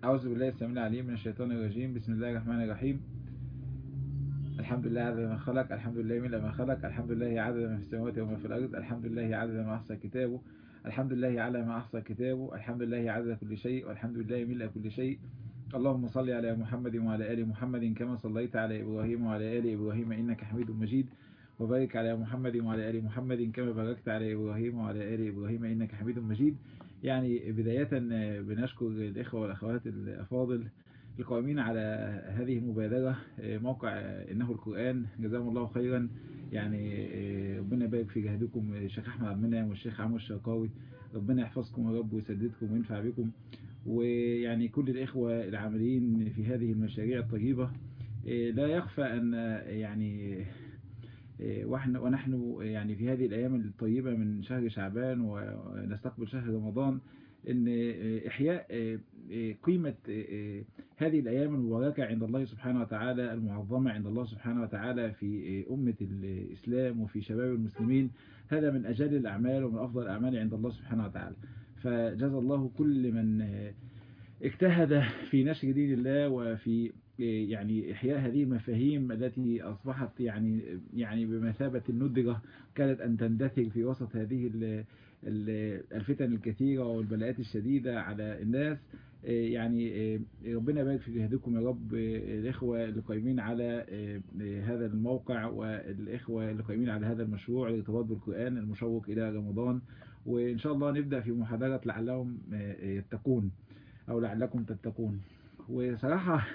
أعوذ بالله السميع العليم من الشيطان الرجيم بسم الله الرحمن الرحيم الحمد لله عدد ما خلق الحمد لله ملء ما خلق الحمد لله عدد ما في السماوات وما في الأرض الحمد لله عدد ما أحصى كتابه الحمد لله على ما أحصى كتابه الحمد لله عدد كل شيء والحمد لله ملء كل شيء اللهم صل على محمد وعلى آل محمد كما صليت على إبراهيم وعلى آل إبراهيم إنك حميد مجيد وبارك على محمد وعلى آل محمد كما باركت على إبراهيم وعلى آل إبراهيم إنك حميد مجيد يعني بداية بنشكر الإخوة والأخوات الأفاضل القائمين على هذه المبادرة موقع إنه القرآن جزاهم الله خيرا يعني ربنا يبارك في جهدكم الشيخ أحمد عبد المنعم والشيخ عمرو الشرقاوي ربنا يحفظكم يا رب ويسددكم وينفع بكم ويعني كل الإخوة العاملين في هذه المشاريع الطيبة لا يخفى أن يعني ونحن يعني في هذه الأيام الطيبة من شهر شعبان ونستقبل شهر رمضان ان إحياء قيمة هذه الأيام المباركة عند الله سبحانه وتعالى المعظمة عند الله سبحانه وتعالى في أمة الإسلام وفي شباب المسلمين هذا من أجل الأعمال ومن أفضل الأعمال عند الله سبحانه وتعالى فجزا الله كل من اجتهد في نشر دين الله وفي يعني إحياء هذه المفاهيم التي أصبحت يعني يعني بمثابة الندرة كانت أن تندثر في وسط هذه الفتن الكثيرة والبلاءات الشديدة على الناس يعني ربنا يبارك في جهدكم يا رب الإخوة اللي قايمين على هذا الموقع والإخوة اللي قايمين على هذا المشروع الارتباط بالقرآن المشوق إلى رمضان وإن شاء الله نبدأ في محاضرة لعلهم يتقون أو لعلكم تتقون وصراحة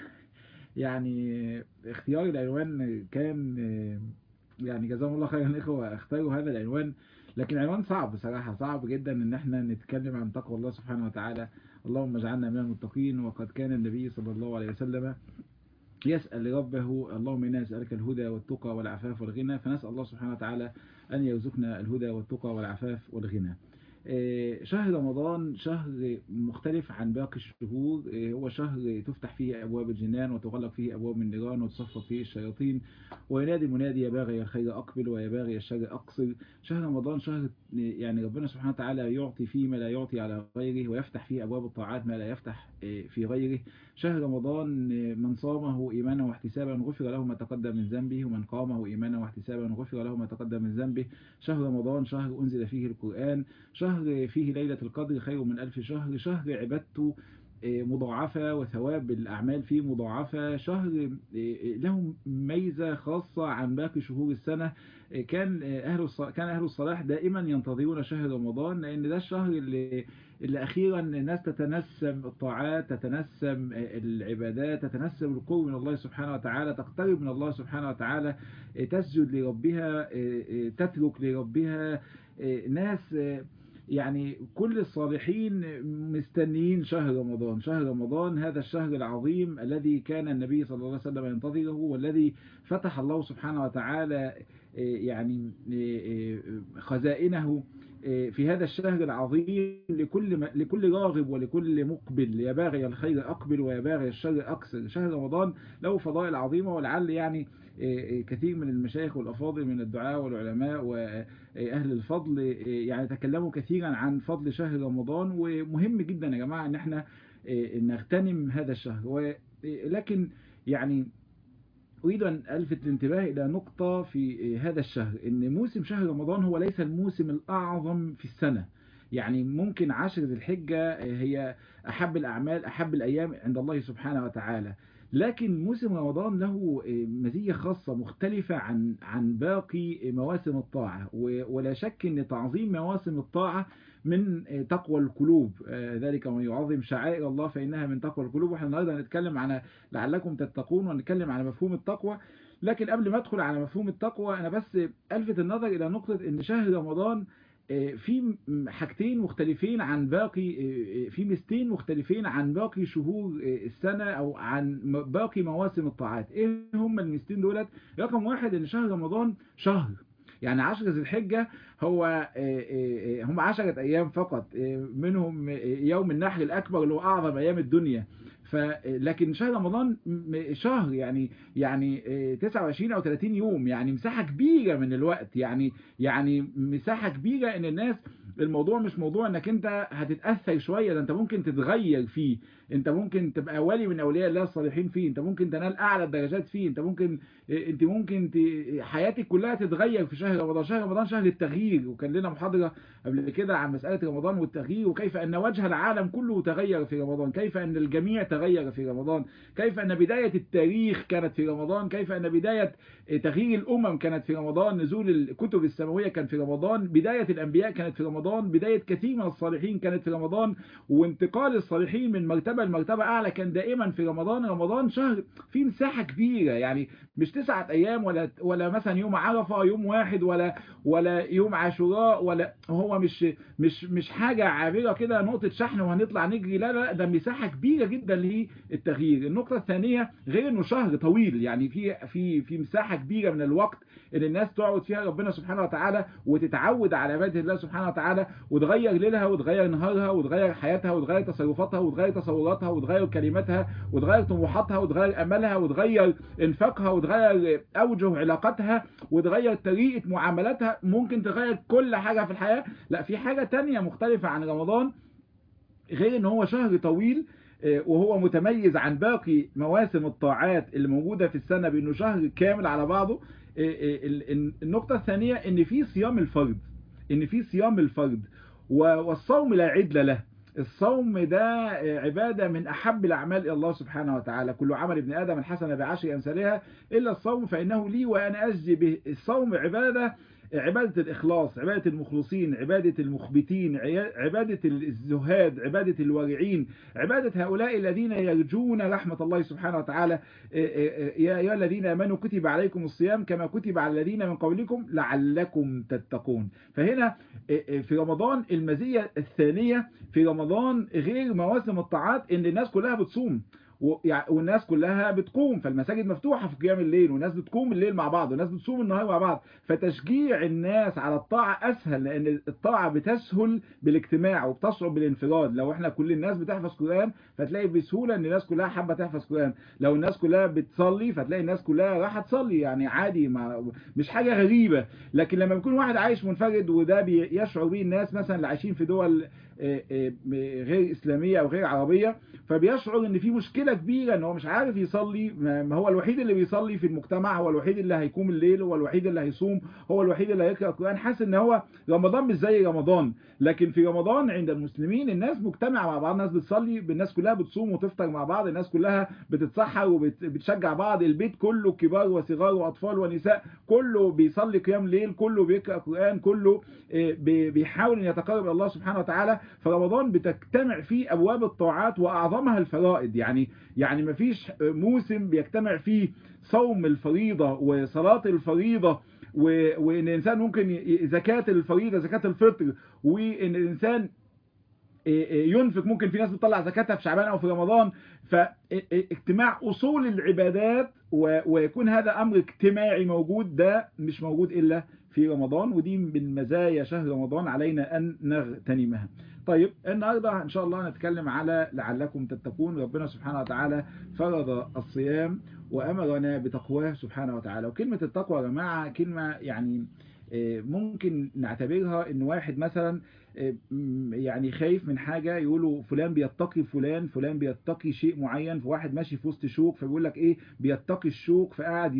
يعني اختيار العنوان كان يعني جزاهم الله خيرا الإخوة اختاروا هذا العنوان لكن عنوان صعب بصراحة صعب جدا ان احنا نتكلم عن تقوى الله سبحانه وتعالى اللهم اجعلنا من المتقين وقد كان النبي صلى الله عليه وسلم يسأل ربه اللهم إنا نسألك الهدى والتقى والعفاف والغنى فنسأل الله سبحانه وتعالى أن يرزقنا الهدى والتقى والعفاف والغنى شهر رمضان شهر مختلف عن باقي الشهور هو شهر تفتح فيه أبواب الجنان وتغلق فيه أبواب النيران وتصفق فيه الشياطين وينادي منادي يا باغي الخير أقبل ويا باغي الشر أقصر شهر رمضان شهر يعني ربنا سبحانه وتعالى يعطي فيه ما لا يعطي على غيره ويفتح فيه أبواب الطاعات ما لا يفتح في غيره شهر رمضان من صامه إيمانا واحتسابا غفر له ما تقدم من ذنبه ومن قامه إيمانا واحتسابا غفر له ما تقدم من ذنبه شهر رمضان شهر أنزل فيه القرآن شهر فيه ليلة القدر خير من ألف شهر شهر عبادته مضاعفة وثواب الأعمال فيه مضاعفة شهر له ميزة خاصة عن باقي شهور السنة كان أهل كان أهل الصلاح دائما ينتظرون شهر رمضان لأن ده الشهر اللي, اللي أخيرا الناس تتنسم الطاعات تتنسم العبادات تتنسم القرب من الله سبحانه وتعالى تقترب من الله سبحانه وتعالى تسجد لربها تترك لربها ناس يعني كل الصالحين مستنيين شهر رمضان شهر رمضان هذا الشهر العظيم الذي كان النبي صلى الله عليه وسلم ينتظره والذي فتح الله سبحانه وتعالى يعني خزائنه في هذا الشهر العظيم لكل لكل راغب ولكل مقبل يا باغي الخير أقبل ويا باغي الشر أقصر شهر رمضان له فضائل عظيمة ولعل يعني كثير من المشايخ والأفاضل من الدعاء والعلماء وأهل الفضل يعني تكلموا كثيرا عن فضل شهر رمضان ومهم جدا يا جماعة ان احنا نغتنم هذا الشهر ولكن يعني أريد أن ألفت الانتباه إلى نقطة في هذا الشهر إن موسم شهر رمضان هو ليس الموسم الأعظم في السنة يعني ممكن عشر ذي الحجة هي أحب الأعمال أحب الأيام عند الله سبحانه وتعالى لكن موسم رمضان له مزية خاصة مختلفة عن عن باقي مواسم الطاعة ولا شك أن تعظيم مواسم الطاعة من تقوى القلوب ذلك ومن يعظم شعائر الله فإنها من تقوى القلوب واحنا النهارده هنتكلم عن لعلكم تتقون ونتكلم على مفهوم التقوى لكن قبل ما ادخل على مفهوم التقوى انا بس الفت النظر الى نقطة ان شهر رمضان في حاجتين مختلفين عن باقي في ميزتين مختلفين عن باقي شهور السنة او عن باقي مواسم الطاعات ايه هم الميزتين دولت رقم واحد ان شهر رمضان شهر يعني عشر ذي الحجة هو هم عشرة أيام فقط منهم يوم النحر الأكبر اللي هو أعظم أيام الدنيا لكن شهر رمضان شهر يعني يعني 29 أو 30 يوم يعني مساحة كبيرة من الوقت يعني يعني مساحة كبيرة إن الناس الموضوع مش موضوع انك انت هتتأثر شوية ده انت ممكن تتغير فيه انت ممكن تبقى ولي من اولياء الله الصالحين فيه انت ممكن تنال اعلى الدرجات فيه انت ممكن انت ممكن ت... حياتك كلها تتغير في شهر رمضان شهر رمضان شهر التغيير وكان لنا محاضرة قبل كده عن مسألة رمضان والتغيير وكيف ان وجه العالم كله تغير في رمضان كيف ان الجميع تغير في رمضان كيف ان بداية التاريخ كانت في رمضان كيف ان بداية تغيير الامم كانت في رمضان نزول الكتب السماوية كان في رمضان بداية الانبياء كانت في رمضان بداية كثير من الصالحين كانت في رمضان وانتقال الصالحين من مرتبة لمرتبة اعلى كان دائما في رمضان رمضان شهر فيه مساحة كبيرة يعني مش تسعة ايام ولا ولا مثلا يوم عرفة يوم واحد ولا ولا يوم عاشوراء ولا هو مش مش مش حاجة عابرة كده نقطة شحن وهنطلع نجري لا لا ده مساحة كبيرة جدا للتغيير النقطة الثانية غير انه شهر طويل يعني في في في مساحة كبيرة من الوقت ان الناس تقعد فيها ربنا سبحانه وتعالى وتتعود على عبادة الله سبحانه وتعالى وتغير ليلها وتغير نهارها وتغير حياتها وتغير تصرفاتها وتغير تصوراتها وتغير كلماتها وتغير طموحاتها وتغير املها وتغير انفاقها وتغير اوجه علاقاتها وتغير طريقة معاملاتها ممكن تغير كل حاجة في الحياة لا في حاجة تانية مختلفة عن رمضان غير ان هو شهر طويل وهو متميز عن باقي مواسم الطاعات اللي موجودة في السنة بانه شهر كامل على بعضه النقطة الثانية ان في صيام الفرد ان في صيام الفرد والصوم لا عدل له الصوم ده عبادة من أحب الأعمال إلى الله سبحانه وتعالى كل عمل ابن آدم الحسنة بعشر أمثالها إلا الصوم فإنه لي وأنا أجزي به الصوم عبادة عبادة الإخلاص عبادة المخلصين عبادة المخبتين عبادة الزهاد عبادة الورعين عبادة هؤلاء الذين يرجون رحمة الله سبحانه وتعالى يا أيها الذين آمنوا كتب عليكم الصيام كما كتب على الذين من قبلكم لعلكم تتقون فهنا في رمضان المزية الثانية في رمضان غير مواسم الطاعات ان الناس كلها بتصوم والناس كلها بتقوم فالمساجد مفتوحة في قيام الليل والناس بتقوم الليل مع بعض والناس بتصوم النهار مع بعض فتشجيع الناس على الطاعة أسهل لأن الطاعة بتسهل بالاجتماع وبتصعب بالانفراد لو احنا كل الناس بتحفظ قرآن فتلاقي بسهولة ان الناس كلها حابة تحفظ قرآن لو الناس كلها بتصلي فتلاقي الناس كلها راح تصلي يعني عادي ما مش حاجة غريبة لكن لما يكون واحد عايش منفرد وده بيشعر به الناس مثلا اللي عايشين في دول غير إسلامية أو غير عربية فبيشعر ان في مشكلة كبيرة ان هو مش عارف يصلي ما هو الوحيد اللي بيصلي في المجتمع هو الوحيد اللي هيقوم الليل هو الوحيد اللي هيصوم هو الوحيد اللي هيقرأ القرآن حاسس ان هو رمضان مش زي رمضان لكن في رمضان عند المسلمين الناس مجتمعة مع بعض الناس بتصلي الناس كلها بتصوم وتفطر مع بعض الناس كلها بتتسحر وبتشجع بعض البيت كله كبار وصغار واطفال ونساء كله بيصلي قيام ليل كله بيقرأ قرآن كله بيحاول ان يتقرب الى الله سبحانه وتعالى فرمضان بتجتمع فيه ابواب الطاعات واعظمها الفرائض يعني يعني مفيش موسم بيجتمع فيه صوم الفريضة وصلاة الفريضة وان الانسان ممكن زكاة الفريضة زكاة الفطر وان الانسان ينفق ممكن في ناس بتطلع زكاتها في شعبان او في رمضان فاجتماع اصول العبادات ويكون هذا امر اجتماعي موجود ده مش موجود الا في رمضان ودي من مزايا شهر رمضان علينا ان نغتنمها طيب النهاردة ان شاء الله نتكلم على لعلكم تتقون ربنا سبحانه وتعالى فرض الصيام وامرنا بتقواه سبحانه وتعالى وكلمة التقوى يا جماعة كلمة يعني ممكن نعتبرها ان واحد مثلا يعني خايف من حاجة يقولوا فلان بيتقي فلان فلان بيتقي شيء معين فواحد ماشي في وسط شوك فبيقول لك ايه بيتقي الشوك فقاعد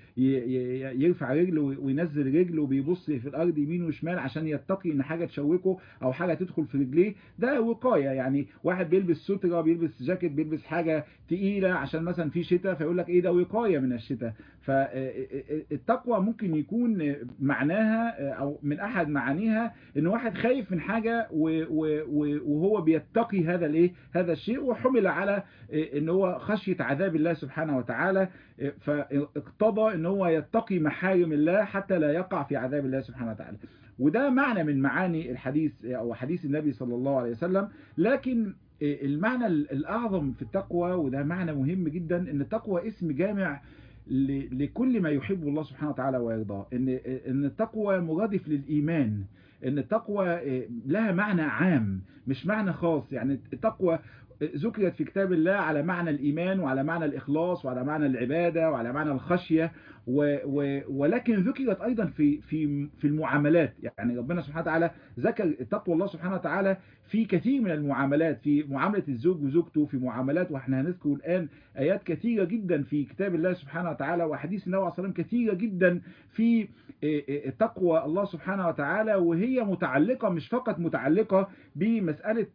يرفع رجله وينزل رجله وبيبص في الارض يمين وشمال عشان يتقي ان حاجة تشوكه او حاجة تدخل في رجليه ده وقاية يعني واحد بيلبس سترة بيلبس جاكيت بيلبس حاجة تقيلة عشان مثلا في شتاء فيقول لك ايه ده وقاية من الشتاء فالتقوى ممكن يكون معناها او من احد معانيها ان واحد خايف من حاجة وهو بيتقي هذا الايه هذا الشيء وحمل على ان هو خشية عذاب الله سبحانه وتعالى فاقتضى ان هو يتقي محارم الله حتى لا يقع في عذاب الله سبحانه وتعالى وده معنى من معاني الحديث او حديث النبي صلى الله عليه وسلم لكن المعنى الاعظم في التقوى وده معنى مهم جدا ان التقوى اسم جامع لكل ما يحب الله سبحانه وتعالى ويرضاه ان ان التقوى مرادف للايمان ان التقوى لها معنى عام مش معنى خاص يعني التقوى ذكرت في كتاب الله على معنى الإيمان وعلى معنى الإخلاص وعلى معنى العبادة وعلى معنى الخشية و و ولكن ذكرت أيضا في في في المعاملات يعني ربنا سبحانه وتعالى ذكر تقوى الله سبحانه وتعالى في كثير من المعاملات في معاملة الزوج وزوجته في معاملات واحنا هنذكر الآن آيات كثيرة جدا في كتاب الله سبحانه وتعالى وحديث النبي عليه الصلاة والسلام كثيرة جدا في تقوى الله سبحانه وتعالى وهي متعلقة مش فقط متعلقة بمسألة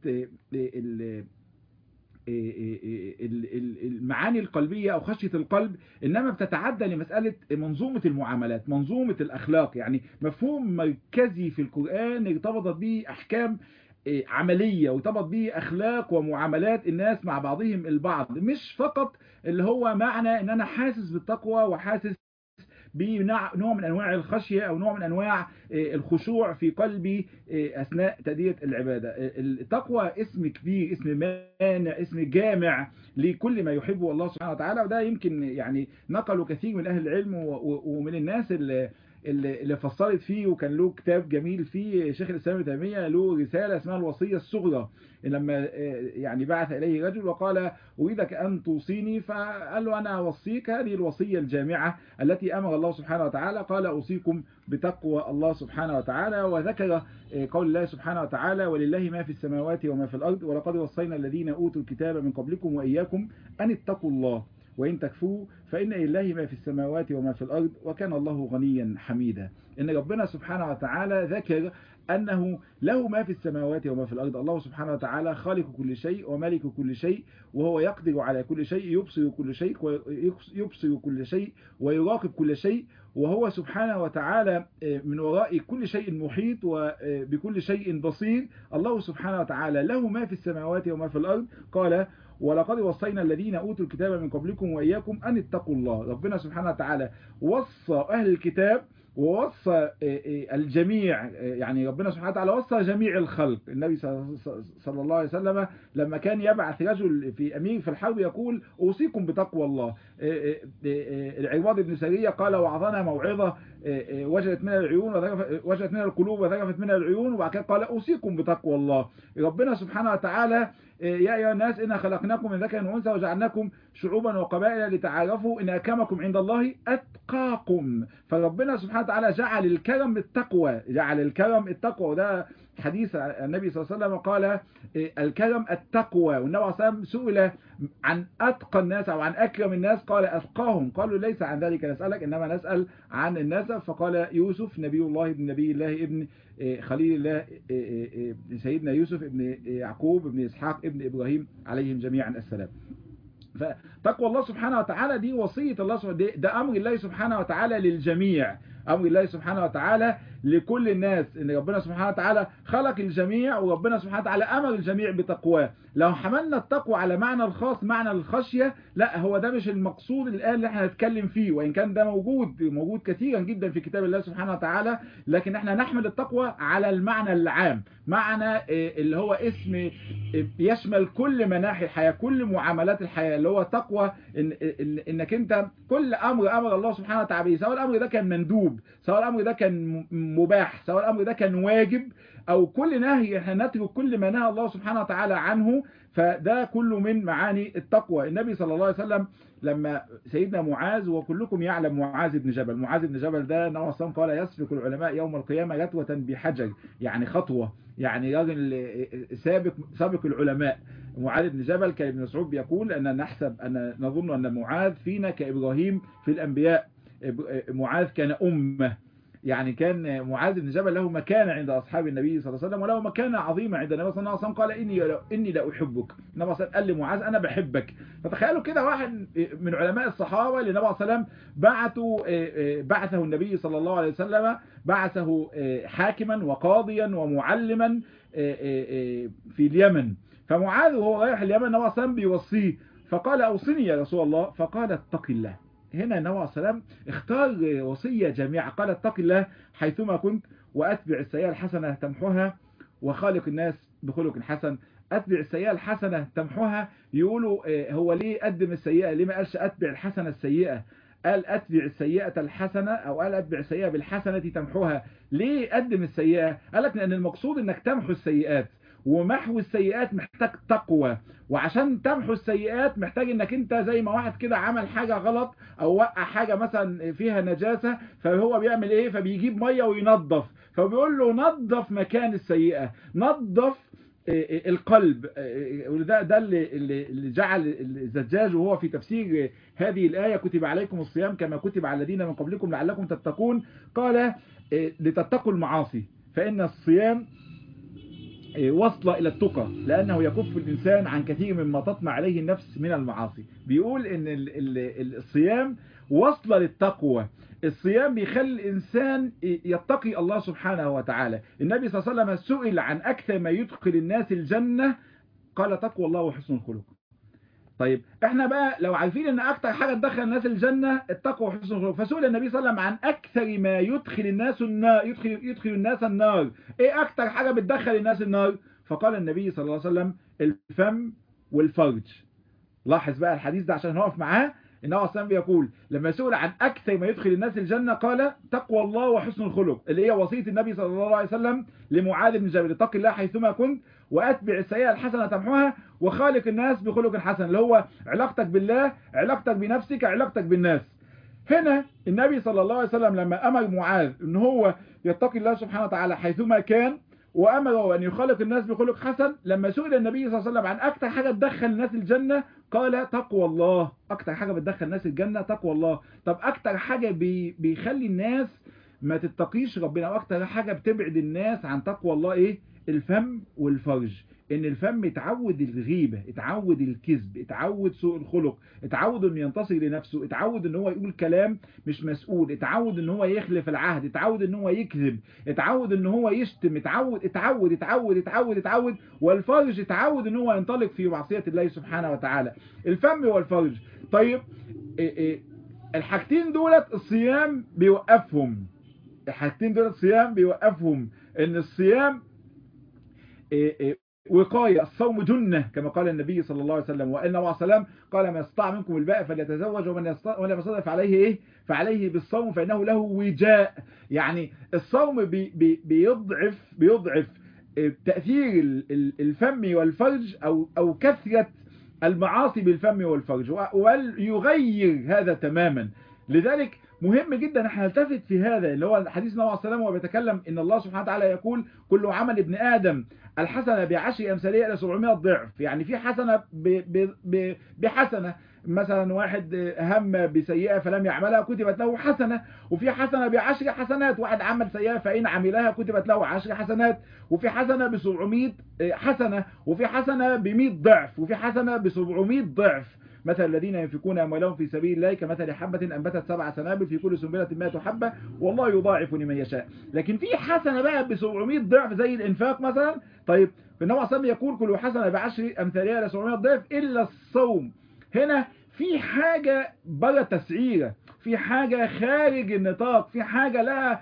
المعاني القلبية أو خشية القلب إنما بتتعدى لمسألة منظومة المعاملات منظومة الأخلاق يعني مفهوم مركزي في القرآن ارتبطت به أحكام عملية وارتبط به أخلاق ومعاملات الناس مع بعضهم البعض مش فقط اللي هو معنى إن أنا حاسس بالتقوى وحاسس بنوع من أنواع الخشية أو نوع من أنواع الخشوع في قلبي أثناء تأدية العبادة التقوى اسم كبير اسم مانع اسم جامع لكل ما يحبه الله سبحانه وتعالى وده يمكن يعني نقلوا كثير من أهل العلم ومن الناس اللي اللي فصلت فيه وكان له كتاب جميل فيه شيخ الإسلام ابن تيمية له رسالة اسمها الوصية الصغرى لما يعني بعث إليه رجل وقال أريدك أن توصيني فقال له أنا أوصيك هذه الوصية الجامعة التي أمر الله سبحانه وتعالى قال أوصيكم بتقوى الله سبحانه وتعالى وذكر قول الله سبحانه وتعالى ولله ما في السماوات وما في الأرض ولقد وصينا الذين أوتوا الكتاب من قبلكم وإياكم أن اتقوا الله وإن تكفوا فإن لله ما في السماوات وما في الأرض وكان الله غنيا حميدا إن ربنا سبحانه وتعالى ذكر أنه له ما في السماوات وما في الأرض الله سبحانه وتعالى خالق كل شيء ومالك كل شيء وهو يقدر على كل شيء يبصر كل شيء يبصر كل شيء ويراقب كل شيء وهو سبحانه وتعالى من وراء كل شيء محيط وبكل شيء بصير الله سبحانه وتعالى له ما في السماوات وما في الأرض قال ولقد وصينا الذين أوتوا الكتاب من قبلكم وإياكم أن اتقوا الله ربنا سبحانه وتعالى وصى أهل الكتاب ووصى الجميع يعني ربنا سبحانه وتعالى وصى جميع الخلق النبي صلى الله عليه وسلم لما كان يبعث رجل في أمير في الحرب يقول أوصيكم بتقوى الله العواد بن سرية قال وعظنا موعظة وجدت منها العيون وجدت منها القلوب وذرفت منها العيون وبعد كده قال أوصيكم بتقوى الله ربنا سبحانه وتعالى يا أيها الناس إنا خلقناكم من ذكر وأنثى وجعلناكم شعوبا وقبائل لتعارفوا إن أكرمكم عند الله أتقاكم فربنا سبحانه وتعالى جعل الكرم التقوى جعل الكرم التقوى وده حديث النبي صلى الله عليه وسلم قال الكرم التقوى والنبي صلى الله عليه وسلم سئل عن أتقى الناس أو عن أكرم الناس قال أتقاهم قالوا ليس عن ذلك نسألك إنما نسأل عن النسب فقال يوسف نبي الله ابن نبي الله ابن خليل الله سيدنا يوسف ابن يعقوب ابن إسحاق ابن إبراهيم عليهم جميعا السلام فتقوى الله سبحانه وتعالى دي وصية الله سبحانه ده أمر الله سبحانه وتعالى للجميع أمر الله سبحانه وتعالى لكل الناس إن ربنا سبحانه وتعالى خلق الجميع وربنا سبحانه وتعالى أمر الجميع بتقواه لو حملنا التقوى على معنى الخاص معنى الخشية لا هو ده مش المقصود الآن اللي احنا هنتكلم فيه وإن كان ده موجود موجود كثيرا جدا في كتاب الله سبحانه وتعالى لكن احنا نحمل التقوى على المعنى العام معنى اللي هو اسم يشمل كل مناحي الحياة كل معاملات الحياة اللي هو تقوى إن انك انت كل امر امر الله سبحانه وتعالى سواء الامر ده كان مندوب سواء الامر ده كان مباح سواء الامر ده كان واجب او كل نهي احنا نترك كل ما نهى الله سبحانه وتعالى عنه فده كله من معاني التقوى النبي صلى الله عليه وسلم لما سيدنا معاذ وكلكم يعلم معاذ بن جبل معاذ بن جبل ده النبي صلى الله عليه وسلم قال يسبق العلماء يوم القيامة رتوة بحجر يعني خطوة يعني راجل سابق سابق العلماء معاذ بن جبل كان ابن مسعود بيقول أن نحسب أن نظن أن معاذ فينا كإبراهيم في الأنبياء معاذ كان أمة يعني كان معاذ بن جبل له مكانة عند أصحاب النبي صلى الله عليه وسلم وله مكانة عظيمة عند النبي صلى الله عليه وسلم قال إني إني لا أحبك النبي صلى الله عليه وسلم قال لمعاذ أنا بحبك فتخيلوا كده واحد من علماء الصحابة اللي النبي صلى الله عليه وسلم بعثوا بعثه النبي صلى الله عليه وسلم بعثه حاكما وقاضيا ومعلما في اليمن فمعاذ وهو رايح اليمن النبي صلى الله عليه وسلم بيوصيه فقال أوصني يا رسول الله فقال اتق الله هنا النبي عليه السلام اختار وصية جميعة قال اتق الله حيثما كنت وأتبع السيئة الحسنة تمحوها وخالق الناس بخلق حسن أتبع السيئة الحسنة تمحوها يقولوا هو ليه قدم السيئة ليه ما قالش أتبع الحسنة السيئة قال أتبع السيئة الحسنة أو قال أتبع السيئة بالحسنة تمحوها ليه قدم السيئة قال لك لأن المقصود أنك تمحو السيئات ومحو السيئات محتاج تقوى وعشان تمحو السيئات محتاج انك انت زي ما واحد كده عمل حاجة غلط او وقع حاجة مثلا فيها نجاسة فهو بيعمل ايه فبيجيب مية وينظف فبيقول له نظف مكان السيئة نظف القلب وده ده اللي, اللي جعل الزجاج وهو في تفسير هذه الآية كتب عليكم الصيام كما كتب على الذين من قبلكم لعلكم تتقون قال لتتقوا المعاصي فإن الصيام وصل إلى التقى لأنه يكف الإنسان عن كثير مما تطمع عليه النفس من المعاصي بيقول إن الصيام وصل للتقوى الصيام بيخلي الإنسان يتقي الله سبحانه وتعالى النبي صلى الله عليه وسلم سئل عن أكثر ما يدخل الناس الجنة قال تقوى الله وحسن الخلق طيب احنا بقى لو عارفين ان اكتر حاجة تدخل الناس الجنة التقوى وحسن الخلق فسئل النبي صلى الله عليه وسلم عن اكثر ما يدخل الناس النار يدخل, يدخل الناس النار ايه اكتر حاجة بتدخل الناس النار فقال النبي صلى الله عليه وسلم الفم والفرج لاحظ بقى الحديث ده عشان نقف معاه النبي صلى الله عليه وسلم بيقول لما سئل عن اكثر ما يدخل الناس الجنة قال تقوى الله وحسن الخلق اللي هي وصية النبي صلى الله عليه وسلم لمعاذ بن جبل اتق الله حيثما كنت واتبع السيئة الحسنة تمحوها وخالق الناس بخلق حسن اللي هو علاقتك بالله علاقتك بنفسك علاقتك بالناس هنا النبي صلى الله عليه وسلم لما امر معاذ ان هو يتقي الله سبحانه وتعالى حيثما كان وأمره أن يخلق الناس بخلق حسن لما سئل النبي صلى الله عليه وسلم عن أكثر حاجة تدخل الناس الجنة قال تقوى الله أكثر حاجة بتدخل الناس الجنة تقوى الله طب أكثر حاجة بي بيخلي الناس ما تتقيش ربنا أو أكثر حاجة بتبعد الناس عن تقوى الله إيه الفم والفرج ان الفم اتعود الغيبة اتعود الكذب اتعود سوء الخلق اتعود انه ينتصر لنفسه اتعود ان هو يقول كلام مش مسؤول اتعود ان هو يخلف العهد اتعود ان هو يكذب اتعود ان هو يشتم اتعود اتعود اتعود اتعود اتعود والفرج اتعود ان هو ينطلق في معصية الله سبحانه وتعالى الفم والفرج طيب ايه ايه الحاجتين دولت الصيام بيوقفهم الحاجتين دولت الصيام بيوقفهم ان الصيام ايه ايه وقاية الصوم جنة كما قال النبي صلى الله عليه وسلم وإن الله عليه قال ما يستطاع منكم الباء فليتزوج ومن لم يستطع فعليه إيه فعليه بالصوم فإنه له وجاء يعني الصوم بي بي بيضعف بيضعف تأثير الفم والفرج أو أو كثرة المعاصي بالفم والفرج ويغير هذا تماما لذلك مهم جدا احنا نلتفت في هذا اللي هو حديث النبي عليه السلام وهو بيتكلم ان الله سبحانه وتعالى يقول كل عمل ابن ادم الحسنه بعشر امثاليه الى 700 ضعف يعني في حسنه ب ب ب بحسنه مثلا واحد هم بسيئة فلم يعملها كتبت له حسنة وفي حسنة بعشر حسنات واحد عمل سيئة فإن عملها كتبت له عشر حسنات وفي حسنة بسبعمائة حسنة وفي حسنة بمئة ضعف وفي حسنة بسبعمائة ضعف مثل الذين ينفقون أموالهم في سبيل الله كمثل حبة أنبتت سبع سنابل في كل سنبلة 100 حبة والله يضاعف لمن يشاء لكن في حسنة بقى ب 700 ضعف زي الإنفاق مثلا طيب النبي صلى الله يقول كل حسنة بعشر أمثالها إلى 700 ضعف إلا الصوم هنا في حاجة بلا تسعيرة في حاجة خارج النطاق في حاجة لها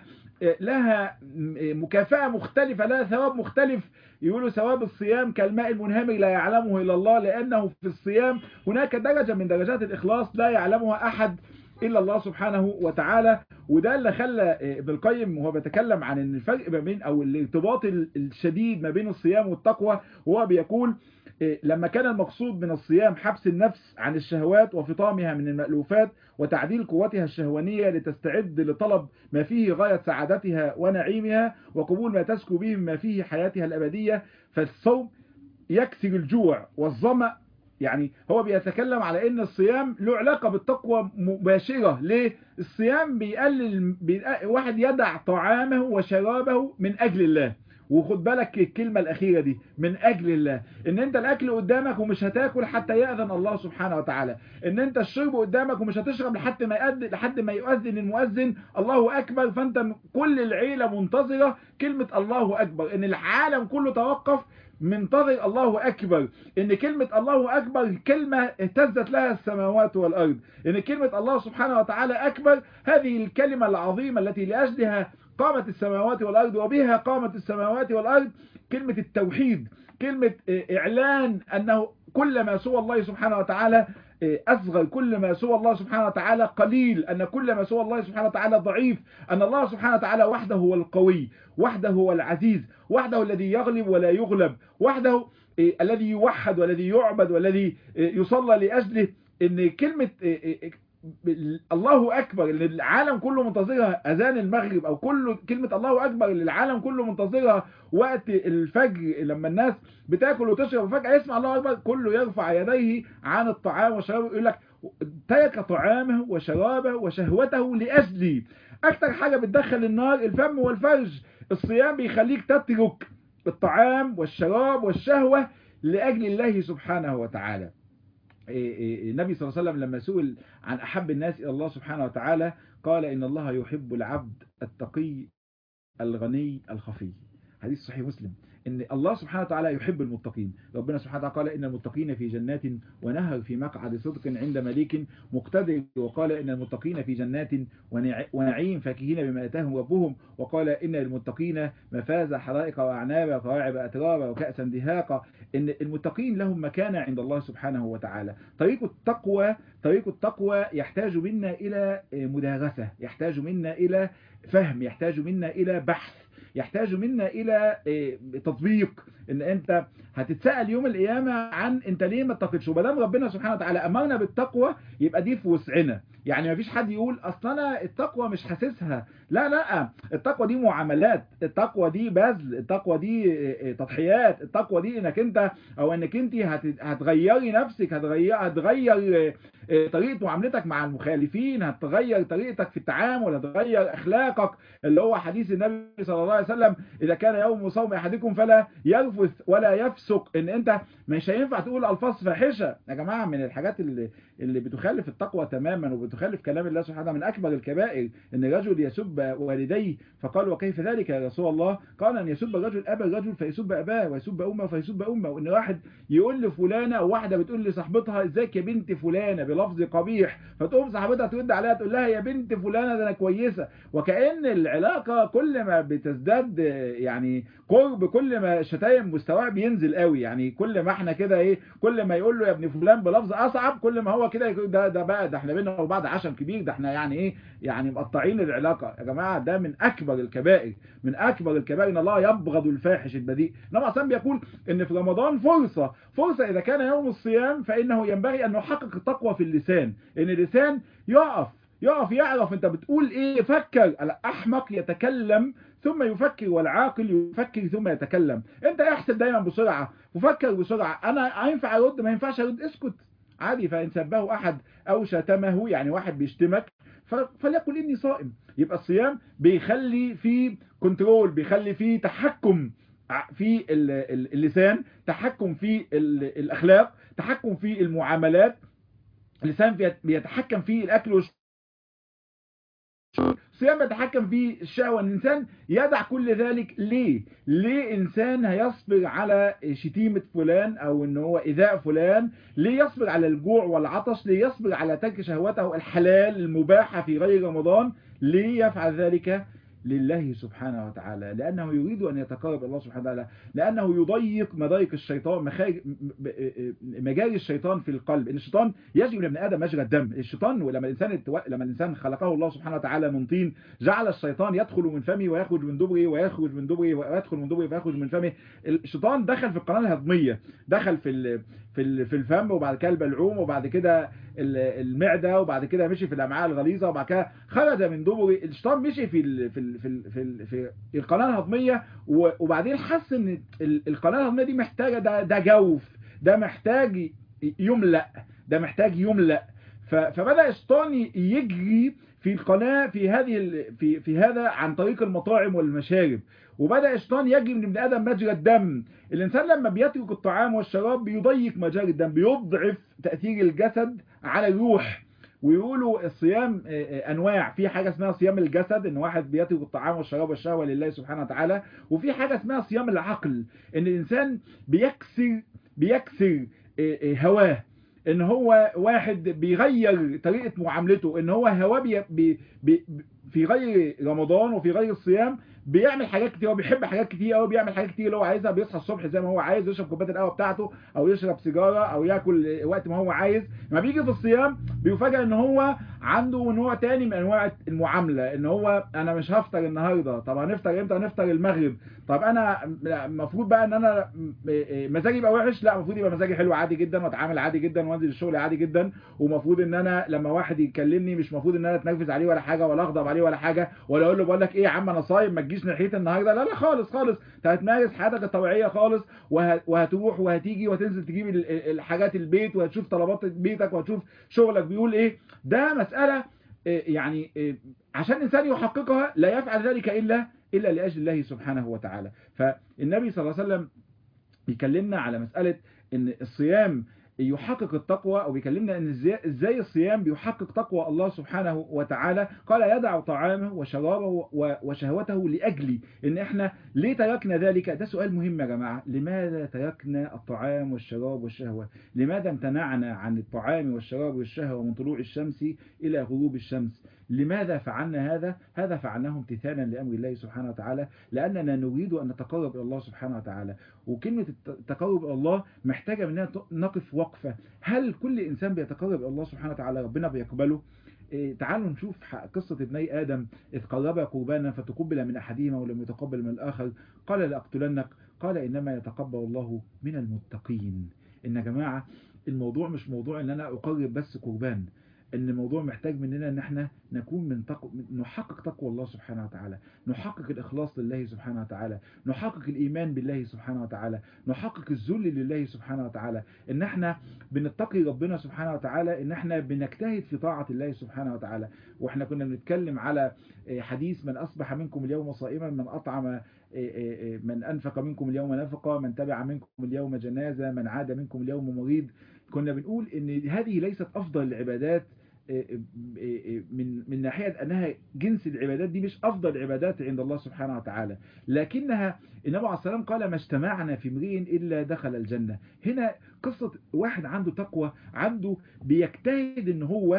لها مكافأة مختلفة لها ثواب مختلف يقولوا ثواب الصيام كالماء المنهمر لا يعلمه إلا الله لأنه في الصيام هناك درجة من درجات الإخلاص لا يعلمها أحد إلا الله سبحانه وتعالى وده اللي خلى ابن القيم وهو بيتكلم عن ان الفرق ما بين أو الارتباط الشديد ما بين الصيام والتقوى وهو بيقول لما كان المقصود من الصيام حبس النفس عن الشهوات وفطامها من المألوفات وتعديل قوتها الشهوانية لتستعد لطلب ما فيه غاية سعادتها ونعيمها وقبول ما تسكو به ما فيه حياتها الأبدية فالصوم يكسر الجوع والظمأ يعني هو بيتكلم على ان الصيام له علاقة بالتقوى مباشرة ليه الصيام بيقلل بي... واحد يدع طعامه وشرابه من اجل الله وخد بالك الكلمة الأخيرة دي من أجل الله إن أنت الأكل قدامك ومش هتاكل حتى يأذن الله سبحانه وتعالى إن أنت الشرب قدامك ومش هتشرب لحد ما يأذن لحد ما يؤذن المؤذن الله أكبر فأنت كل العيلة منتظرة كلمة الله أكبر إن العالم كله توقف منتظر الله أكبر إن كلمة الله أكبر كلمة اهتزت لها السماوات والأرض إن كلمة الله سبحانه وتعالى أكبر هذه الكلمة العظيمة التي لأجلها قامت السماوات والأرض وبها قامت السماوات والأرض كلمة التوحيد كلمة إعلان أنه كل ما سوى الله سبحانه وتعالى أصغر كل ما سوى الله سبحانه وتعالى قليل أن كل ما سوى الله سبحانه وتعالى ضعيف أن الله سبحانه وتعالى وحده هو القوي وحده هو العزيز وحده الذي يغلب ولا يغلب وحده الذي يوحد والذي يعبد والذي يصلى لأجله ان كلمة الله أكبر اللي العالم كله منتظرها أذان المغرب أو كله كلمة الله أكبر اللي العالم كله منتظرها وقت الفجر لما الناس بتاكل وتشرب وفجأة يسمع الله أكبر كله يرفع يديه عن الطعام والشراب يقول لك ترك طعامه وشرابه وشهوته لأجلي أكتر حاجة بتدخل النار الفم والفرج الصيام بيخليك تترك الطعام والشراب والشهوة لأجل الله سبحانه وتعالى النبي صلى الله عليه وسلم لما سئل عن أحب الناس إلى الله سبحانه وتعالى قال إن الله يحب العبد التقي الغني الخفي حديث صحيح مسلم ان الله سبحانه وتعالى يحب المتقين ربنا سبحانه وتعالى قال ان المتقين في جنات ونهر في مقعد صدق عند مليك مقتدر وقال ان المتقين في جنات ونعيم فاكهين بما اتاهم ربهم وقال ان المتقين مفاز حدائق واعناب وكواعب اترابا وكاسا دهاقا ان المتقين لهم مكانه عند الله سبحانه وتعالى طريق التقوى طريق التقوى يحتاج منا الى مدارسه يحتاج منا الى فهم يحتاج منا الى بحث يحتاج منا الى تطبيق ان انت هتتسأل يوم القيامة عن انت ليه ما اتقيتش وبدام ربنا سبحانه وتعالى امرنا بالتقوى يبقى دي في وسعنا يعني مفيش حد يقول اصل انا التقوى مش حاسسها لا لا التقوى دي معاملات التقوى دي بذل التقوى دي تضحيات التقوى دي انك انت او انك انت هتغيري نفسك هتغير هتغير طريقة معاملتك مع المخالفين هتغير طريقتك في التعامل هتغير اخلاقك اللي هو حديث النبي صلى الله عليه وسلم اذا كان يوم صوم احدكم فلا يرفث ولا يفسق ان انت مش هينفع تقول الفاظ فاحشه يا جماعه من الحاجات اللي اللي بتخالف التقوى تماما وبتخالف كلام الله سبحانه من اكبر الكبائر ان الرجل يسب والديه فقال وكيف ذلك يا رسول الله قال ان يسب الرجل ابا الرجل فيسب اباه ويسب امه فيسب امه وان واحد يقول لفلانه او واحده بتقول لصاحبتها ازيك يا بنت فلانه بلفظ قبيح فتقوم صاحبتها ترد عليها تقول لها يا بنت فلانه ده انا كويسه وكأن العلاقه كل ما بتزداد يعني قرب كل ما الشتايم مستواه بينزل قوي يعني كل ما احنا كده ايه كل ما يقول له يا ابن فلان بلفظ اصعب كل ما هو كده ده ده بقى ده احنا بينا وبعض عشم كبير ده احنا يعني ايه يعني مقطعين العلاقه يا جماعه ده من اكبر الكبائر من اكبر الكبائر ان الله يبغض الفاحش البذيء انما اصلا بيقول ان في رمضان فرصه فرصه اذا كان يوم الصيام فانه ينبغي ان نحقق التقوى في اللسان ان اللسان يقف يقف يعرف انت بتقول ايه فكر الاحمق يتكلم ثم يفكر والعاقل يفكر ثم يتكلم انت احسب دايما بسرعة وفكر بسرعة انا ينفع ارد ما ينفعش ارد اسكت عادي فان سبه احد او شتمه يعني واحد بيشتمك فليقل اني صائم يبقى الصيام بيخلي فيه كنترول بيخلي فيه تحكم في اللسان تحكم في الاخلاق تحكم في المعاملات اللسان بيتحكم في الاكل والشرب الصيام يتحكم في الشهوة ان الانسان يدع كل ذلك ليه ليه انسان هيصبر على شتيمة فلان او ان هو ايذاء فلان ليه يصبر على الجوع والعطش ليه يصبر على ترك شهوته الحلال المباحة في غير رمضان ليه يفعل ذلك لله سبحانه وتعالى لأنه يريد أن يتقرب الله سبحانه وتعالى لأنه يضيق مضايق الشيطان مخارج مجاري الشيطان في القلب إن الشيطان يجري من ابن آدم مجرى الدم الشيطان ولما الإنسان التو... لما الإنسان خلقه الله سبحانه وتعالى من طين جعل الشيطان يدخل من فمه ويخرج من دبره ويخرج من دبره ويدخل من دبره ويخرج من فمه الشيطان دخل في القناة الهضمية دخل في ال... في في الفم وبعد كده البلعوم وبعد كده المعدة وبعد كده مشي في الأمعاء الغليظة وبعد كده خرج من دبر الشيطان مشي في ال في ال في ال في, ال في القناة الهضمية وبعدين حس ان القناة الهضمية دي محتاجة ده ده جوف ده محتاج يملأ ده محتاج يملأ فبدأ الشيطان يجري في القناة في هذه في في هذا عن طريق المطاعم والمشارب وبدأ الشيطان يجري من ابن آدم مجرى الدم الإنسان لما بيترك الطعام والشراب بيضيق مجاري الدم بيضعف تأثير الجسد على الروح ويقولوا الصيام انواع في حاجه اسمها صيام الجسد ان واحد بيترك الطعام والشراب والشهوه لله سبحانه وتعالى وفي حاجه اسمها صيام العقل ان الانسان بيكسر بيكسر هواه ان هو واحد بيغير طريقه معاملته ان هو هواه بي بي بي في غير رمضان وفي غير الصيام بيعمل حاجات كتير هو بيحب حاجات كتير قوي بيعمل حاجات كتير اللي هو عايزها بيصحى الصبح زي ما هو عايز يشرب كوبايه القهوه بتاعته او يشرب سيجاره او ياكل وقت ما هو عايز لما بيجي في الصيام بيفاجئ ان هو عنده نوع تاني من انواع المعامله ان هو انا مش هفطر النهارده طب هنفطر امتى هنفطر المغرب طب انا المفروض بقى ان انا مزاجي يبقى وحش لا المفروض يبقى مزاجي حلو عادي جدا واتعامل عادي جدا وانزل الشغل عادي جدا ومفروض ان انا لما واحد يكلمني مش المفروض ان انا اتنرفز عليه ولا حاجه ولا اغضب عليه ولا حاجه ولا اقول له بقول لك ايه يا عم انا صايم ما تجيش ناحيتي النهارده لا لا خالص خالص انت هتمارس حياتك الطبيعيه خالص وهتروح وهتيجي وهتنزل تجيب الحاجات البيت وهتشوف طلبات بيتك وهتشوف شغلك بيقول ايه ده مساله يعني عشان الانسان يحققها لا يفعل ذلك الا الا لاجل الله سبحانه وتعالى فالنبي صلى الله عليه وسلم بيكلمنا على مساله ان الصيام يحقق التقوى او بيكلمنا ان ازاي الصيام بيحقق تقوى الله سبحانه وتعالى قال يدع طعامه وشرابه وشهوته لاجلي ان احنا ليه تركنا ذلك ده سؤال مهم يا جماعه لماذا تركنا الطعام والشراب والشهوه لماذا امتنعنا عن الطعام والشراب والشهوه من طلوع الشمس الى غروب الشمس لماذا فعلنا هذا هذا فعلناه امتثالا لامر الله سبحانه وتعالى لاننا نريد ان نتقرب الى الله سبحانه وتعالى وكلمه التقرب الى الله محتاجه مننا نقف وقفه هل كل انسان بيتقرب الى الله سبحانه وتعالى ربنا بيقبله إيه تعالوا نشوف قصة ابني آدم إذ قربا قربانا فتقبل من أحدهما ولم يتقبل من الآخر قال لأقتلنك قال إنما يتقبل الله من المتقين إن يا جماعة الموضوع مش موضوع إن أنا أقرب بس قربان ان الموضوع محتاج مننا ان احنا نكون من تقو... نحقق تقوى الله سبحانه وتعالى نحقق الاخلاص لله سبحانه وتعالى نحقق الايمان بالله سبحانه وتعالى نحقق الذل لله سبحانه وتعالى ان احنا بنتقي ربنا سبحانه وتعالى ان احنا بنجتهد في طاعة الله سبحانه وتعالى واحنا كنا بنتكلم على حديث من اصبح منكم اليوم صائما من اطعم من انفق منكم اليوم نفقه من تبع منكم اليوم جنازة من عاد منكم اليوم مريض كنا بنقول ان هذه ليست افضل العبادات من من ناحية أنها جنس العبادات دي مش أفضل العبادات عند الله سبحانه وتعالى لكنها النبي عليه السلام قال ما اجتمعنا في امرئ إلا دخل الجنة هنا قصة واحد عنده تقوى عنده بيجتهد ان هو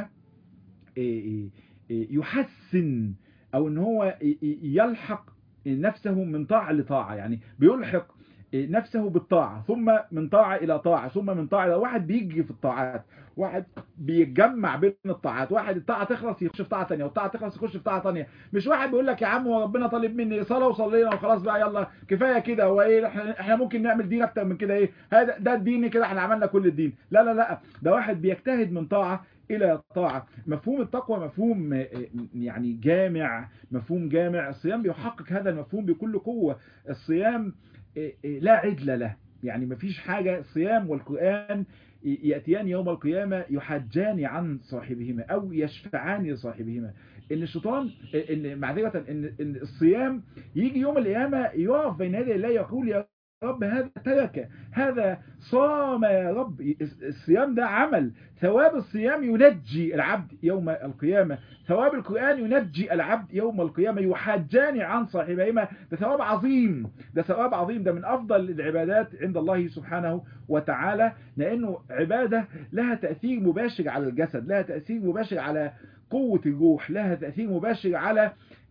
يحسن أو ان هو يلحق نفسه من طاعة لطاعة يعني بيلحق نفسه بالطاعة ثم من طاعة إلى طاعة ثم من طاعة إلى واحد بيجي في الطاعات واحد بيتجمع بين الطاعات واحد الطاعة تخلص يخش في طاعة ثانيه والطاعة تخلص يخش في طاعة ثانيه مش واحد بيقول لك يا عم هو ربنا طالب مني صلاة وصلينا وخلاص بقى يلا كفاية كده هو ايه احنا ممكن نعمل دين اكتر من كده ايه هذا ده الدين كده احنا عملنا كل الدين لا لا لا ده واحد بيجتهد من طاعة إلى طاعة مفهوم التقوى مفهوم يعني جامع مفهوم جامع الصيام بيحقق هذا المفهوم بكل قوة الصيام لا عدل له يعني مفيش حاجة الصيام والقرآن يأتيان يوم القيامة يحجان عن صاحبهما أو يشفعان لصاحبهما ان الشيطان ان معذرة ان ان الصيام يجي يوم القيامة يقف بين يدي الله يقول يا رب هذا ترك هذا صام يا رب الصيام ده عمل ثواب الصيام ينجي العبد يوم القيامة ثواب القرآن ينجي العبد يوم القيامة يحجان عن صاحبهما ده ثواب عظيم ده ثواب عظيم ده من أفضل العبادات عند الله سبحانه وتعالى لأنه عبادة لها تأثير مباشر على الجسد لها تأثير مباشر على قوة الروح لها تأثير مباشر على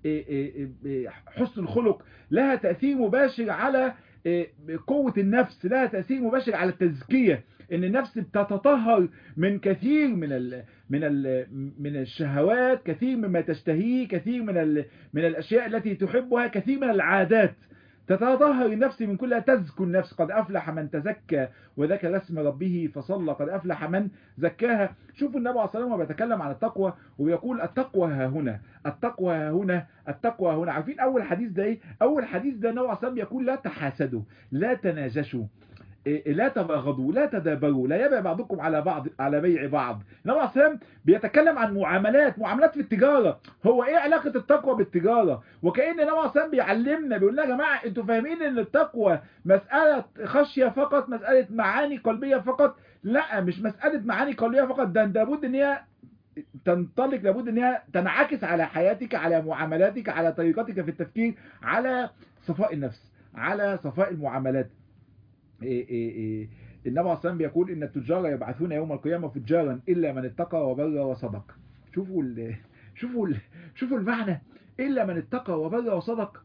حسن الخلق لها تأثير مباشر على قوة النفس لها تأثير مباشر على التزكية ان النفس بتتطهر من كثير من ال من ال من الشهوات كثير مما تشتهيه كثير من ال من الاشياء التي تحبها كثير من العادات تتطهر النفس من كلها تزكو النفس قد أفلح من تزكى وذكر اسم ربه فصلى قد أفلح من زكاها شوفوا النبي عليه الصلاة والسلام بيتكلم عن التقوى ويقول التقوى ها هنا التقوى ها هنا التقوى ها هنا عارفين أول حديث ده إيه أول حديث ده النبي عليه الصلاة والسلام يقول لا تحاسدوا لا تناجشوا لا تباغضوا لا تدابروا لا يبع بعضكم على بعض على بيع بعض النبي عليه الصلاه بيتكلم عن معاملات معاملات في التجاره هو ايه علاقه التقوى بالتجاره وكأن النبي عليه الصلاه بيعلمنا بيقول لنا يا جماعه انتوا فاهمين ان التقوى مساله خشيه فقط مساله معاني قلبيه فقط لا مش مساله معاني قلبيه فقط ده لابد ان هي تنطلق لابد ان هي تنعكس على حياتك على معاملاتك على طريقتك في التفكير على صفاء النفس على صفاء المعاملات إيه إيه إيه النبي عليه الصلاة بيقول إن التجار يبعثون يوم القيامة فجارا إلا من اتقى وبر وصدق شوفوا ال... شوفوا ال... شوفوا المعنى إلا من اتقى وبر وصدق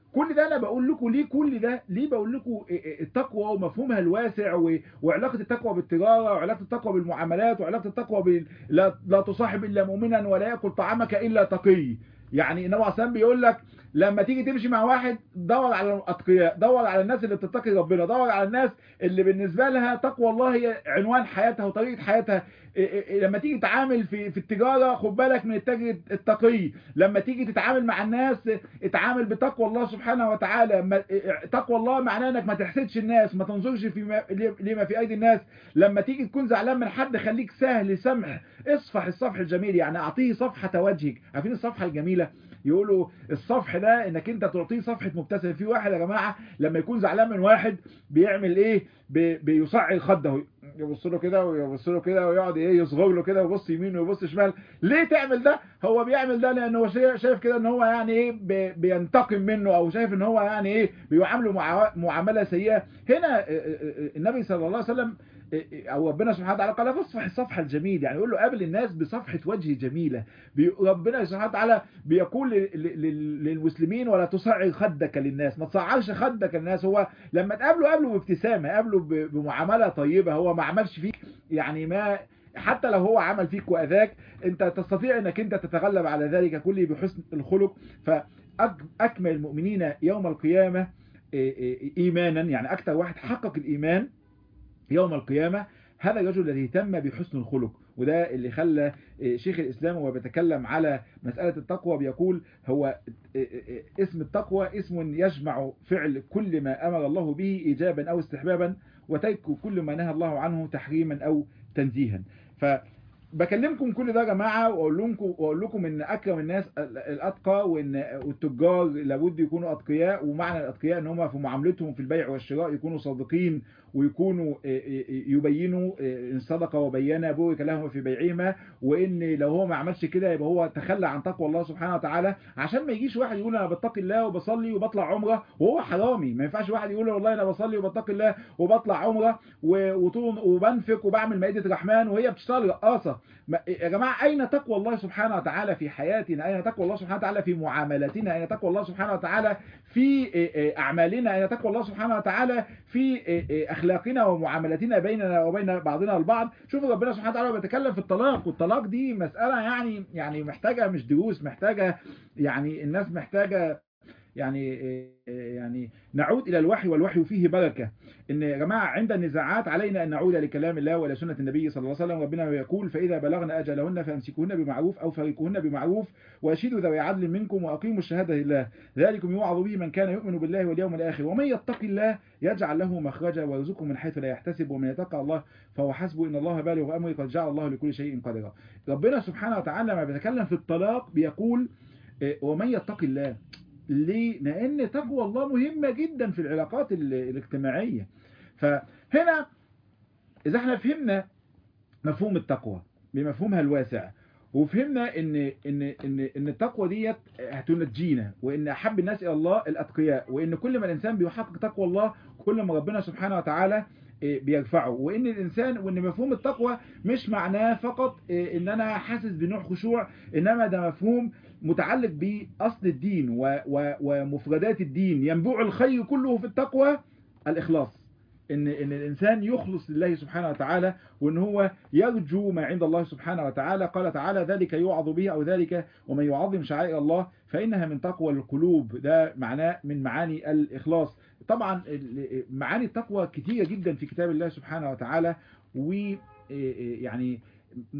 كل ده انا بقول لكم ليه كل ده ليه بقول لكم التقوى ومفهومها الواسع وعلاقه التقوى بالتجاره وعلاقه التقوى بالمعاملات وعلاقه التقوى بال... لا... لا تصاحب الا مؤمنا ولا ياكل طعامك الا تقي يعني النبي عليه بيقول لك لما تيجي تمشي مع واحد دور على الاتقياء دور على الناس اللي بتتقي ربنا دور على الناس اللي بالنسبه لها تقوى الله هي عنوان حياتها وطريقه حياتها لما تيجي تتعامل في في التجاره خد بالك من التاجر التقي لما تيجي تتعامل مع الناس اتعامل بتقوى الله سبحانه وتعالى تقوى الله معناه انك ما تحسدش الناس ما تنظرش في لما في ايدي الناس لما تيجي تكون زعلان من حد خليك سهل سمح اصفح الصفح الجميل يعني اعطيه صفحه وجهك عارفين الصفحه الجميله يقولوا الصفح ده انك انت تعطيه صفحة مبتسم في واحد يا جماعة لما يكون زعلان من واحد بيعمل ايه بي بيصعد خده يبص له كده ويبص له كده ويقعد ايه يصغر له كده ويبص يمين ويبص شمال ليه تعمل ده هو بيعمل ده لانه شايف كده ان هو يعني ايه بينتقم منه او شايف ان هو يعني ايه بيعامله معامله سيئه هنا النبي صلى الله عليه وسلم او ربنا سبحانه وتعالى قال فاصفح الصفحه الجميل يعني يقول له قابل الناس بصفحه وجه جميله ربنا سبحانه وتعالى بيقول للمسلمين ولا تصعر خدك للناس ما تصعرش خدك للناس هو لما تقابله قابله بابتسامه قابله بمعامله طيبه هو ما عملش فيك يعني ما حتى لو هو عمل فيك واذاك انت تستطيع انك انت تتغلب على ذلك كله بحسن الخلق فاكمل المؤمنين يوم القيامه ايمانا يعني اكثر واحد حقق الايمان يوم القيامة هذا الرجل الذي اهتم بحسن الخلق وده اللي خلى شيخ الإسلام وهو بيتكلم على مسألة التقوى بيقول هو اسم التقوى اسم يجمع فعل كل ما أمر الله به إيجابا أو استحبابا وترك كل ما نهى الله عنه تحريما أو تنزيها ف بكلمكم كل ده يا جماعه واقول لكم واقول لكم ان اكرم الناس الاتقى وان والتجار لابد يكونوا اتقياء ومعنى الاتقياء ان هم في معاملتهم في البيع والشراء يكونوا صادقين ويكونوا يبينوا ان صدق وبين بورك لهم في بيعهما وان لو هو ما عملش كده يبقى هو تخلى عن تقوى الله سبحانه وتعالى عشان ما يجيش واحد يقول انا بتقي الله وبصلي وبطلع عمره وهو حرامي ما ينفعش واحد يقول والله انا بصلي وبتقي الله وبطلع عمره وطول وبنفق وبعمل مائده رحمن وهي بتشتغل رقاصه يا جماعه اين تقوى الله سبحانه وتعالى في حياتنا اين تقوى الله سبحانه وتعالى في معاملاتنا اين تقوى الله سبحانه وتعالى في اعمالنا اين تقوى الله سبحانه وتعالى في اخلاقنا ومعاملاتنا بيننا وبين بعضنا البعض شوفوا ربنا سبحانه وتعالى بيتكلم في الطلاق والطلاق دي مسألة يعني يعني محتاجة مش دروس محتاجة يعني الناس محتاجة يعني يعني نعود إلى الوحي والوحي فيه بركة إن يا جماعة عند النزاعات علينا أن نعود لكلام الله وإلى سنة النبي صلى الله عليه وسلم ربنا يقول فإذا بلغن أجلهن فأمسكوهن بمعروف أو فريقوهن بمعروف وأشهدوا ذوي عدل منكم وأقيموا الشهادة لله ذلكم يوعظ به من كان يؤمن بالله واليوم الآخر ومن يتق الله يجعل له مخرجا ويرزقه من حيث لا يحتسب ومن يتقى الله فهو حسبه إن الله بالغ أمره قد جعل الله لكل شيء قدرا ربنا سبحانه وتعالى لما بيتكلم في الطلاق بيقول ومن يتق الله ليه؟ لأن تقوى الله مهمة جدا في العلاقات الاجتماعية فهنا إذا احنا فهمنا مفهوم التقوى بمفهومها الواسع وفهمنا ان ان ان ان التقوى ديت هتنجينا وان احب الناس الى الله الاتقياء وان كل ما الانسان بيحقق تقوى الله كل ما ربنا سبحانه وتعالى بيرفعه وان الانسان وان مفهوم التقوى مش معناه فقط ان انا حاسس بنوع خشوع انما ده مفهوم متعلق باصل الدين ومفردات الدين ينبوع الخير كله في التقوى الاخلاص ان ان الانسان يخلص لله سبحانه وتعالى وان هو يرجو ما عند الله سبحانه وتعالى قال تعالى ذلك يوعظ به او ذلك ومن يعظم شعائر الله فانها من تقوى القلوب ده معناه من معاني الاخلاص طبعا معاني التقوى كتيرة جدا في كتاب الله سبحانه وتعالى ويعني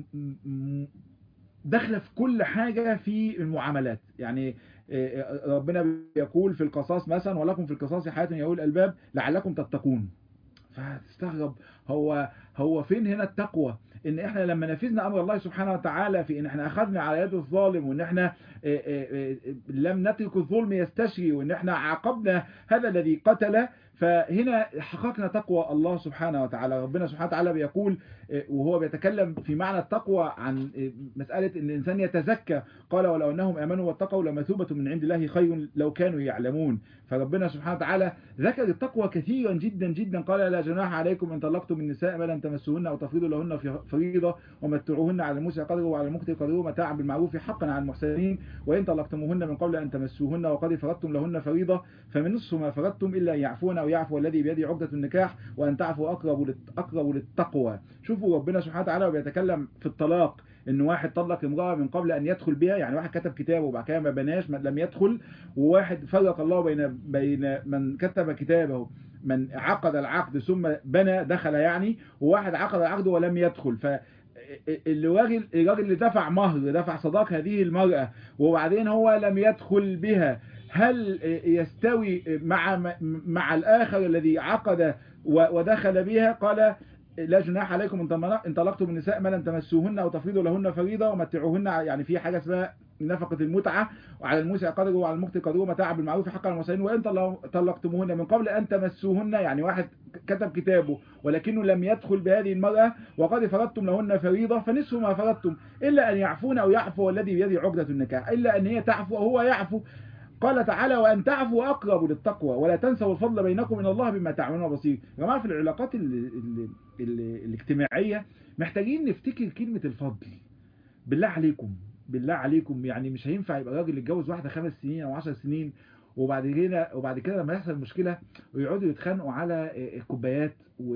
داخله في كل حاجة في المعاملات يعني ربنا بيقول في القصاص مثلا ولكم في القصاص حياة يقول الألباب لعلكم تتقون فتستغرب هو هو فين هنا التقوى ان احنا لما نفذنا امر الله سبحانه وتعالى في ان احنا اخذنا على يد الظالم وان احنا لم نترك الظلم يستشري وان احنا عاقبنا هذا الذي قتل فهنا حققنا تقوى الله سبحانه وتعالى ربنا سبحانه وتعالى بيقول وهو بيتكلم في معنى التقوى عن مسألة ان الانسان يتزكى قال ولو انهم امنوا واتقوا لمثوبة من عند الله خير لو كانوا يعلمون فربنا سبحانه وتعالى ذكر التقوى كثيرا جدا جدا قال لا جناح عليكم ان طلقتم النساء ما لم تمسوهن او تفرضوا لهن في فريضة ومتعوهن على الموسى قدره وعلى المقتل قدره متاعا بالمعروف حقا على المحسنين وان طلقتموهن من قبل ان تمسوهن وقد فرضتم لهن فريضة فمن نصف ما فرضتم الا ان يعفون او يعفو الذي بيده عقدة النكاح وان تعفوا اقرب اقرب للتقوى شوفوا ربنا سبحانه وتعالى بيتكلم في الطلاق ان واحد طلق امرأة من قبل ان يدخل بها يعني واحد كتب كتابه وبعد كده ما بناش لم يدخل وواحد فرق الله بين بين من كتب كتابه من عقد العقد ثم بنى دخل يعني وواحد عقد العقد ولم يدخل ف الراجل الراجل اللي دفع مهر دفع صداق هذه المرأة وبعدين هو لم يدخل بها هل يستوي مع مع الآخر الذي عقد ودخل بها قال لا جناح عليكم ان طلقتم النساء ما لم تمسوهن او تفرضوا لهن فريضه ومتعوهن يعني في حاجه اسمها نفقة المتعة وعلى الموسى قدره وعلى المقتل قدره متاع بالمعروف حقا على المسلمين وإن طلقتموهن من قبل أن تمسوهن يعني واحد كتب كتابه ولكنه لم يدخل بهذه المرأة وقد فرضتم لهن فريضة فنصف ما فرضتم إلا أن يعفون أو يعفو الذي بيده عقدة النكاح إلا أن هي تعفو وهو يعفو قال تعالى وأن تعفوا أقرب للتقوى ولا تنسوا الفضل بينكم إن الله بما تعملون بصير يا جماعة في العلاقات ال ال ال الاجتماعية محتاجين نفتكر كلمة الفضل بالله عليكم بالله عليكم يعني مش هينفع يبقى راجل يتجوز واحدة خمس سنين أو عشر سنين وبعد كده وبعد كده لما يحصل مشكلة ويقعدوا يتخانقوا على الكوبايات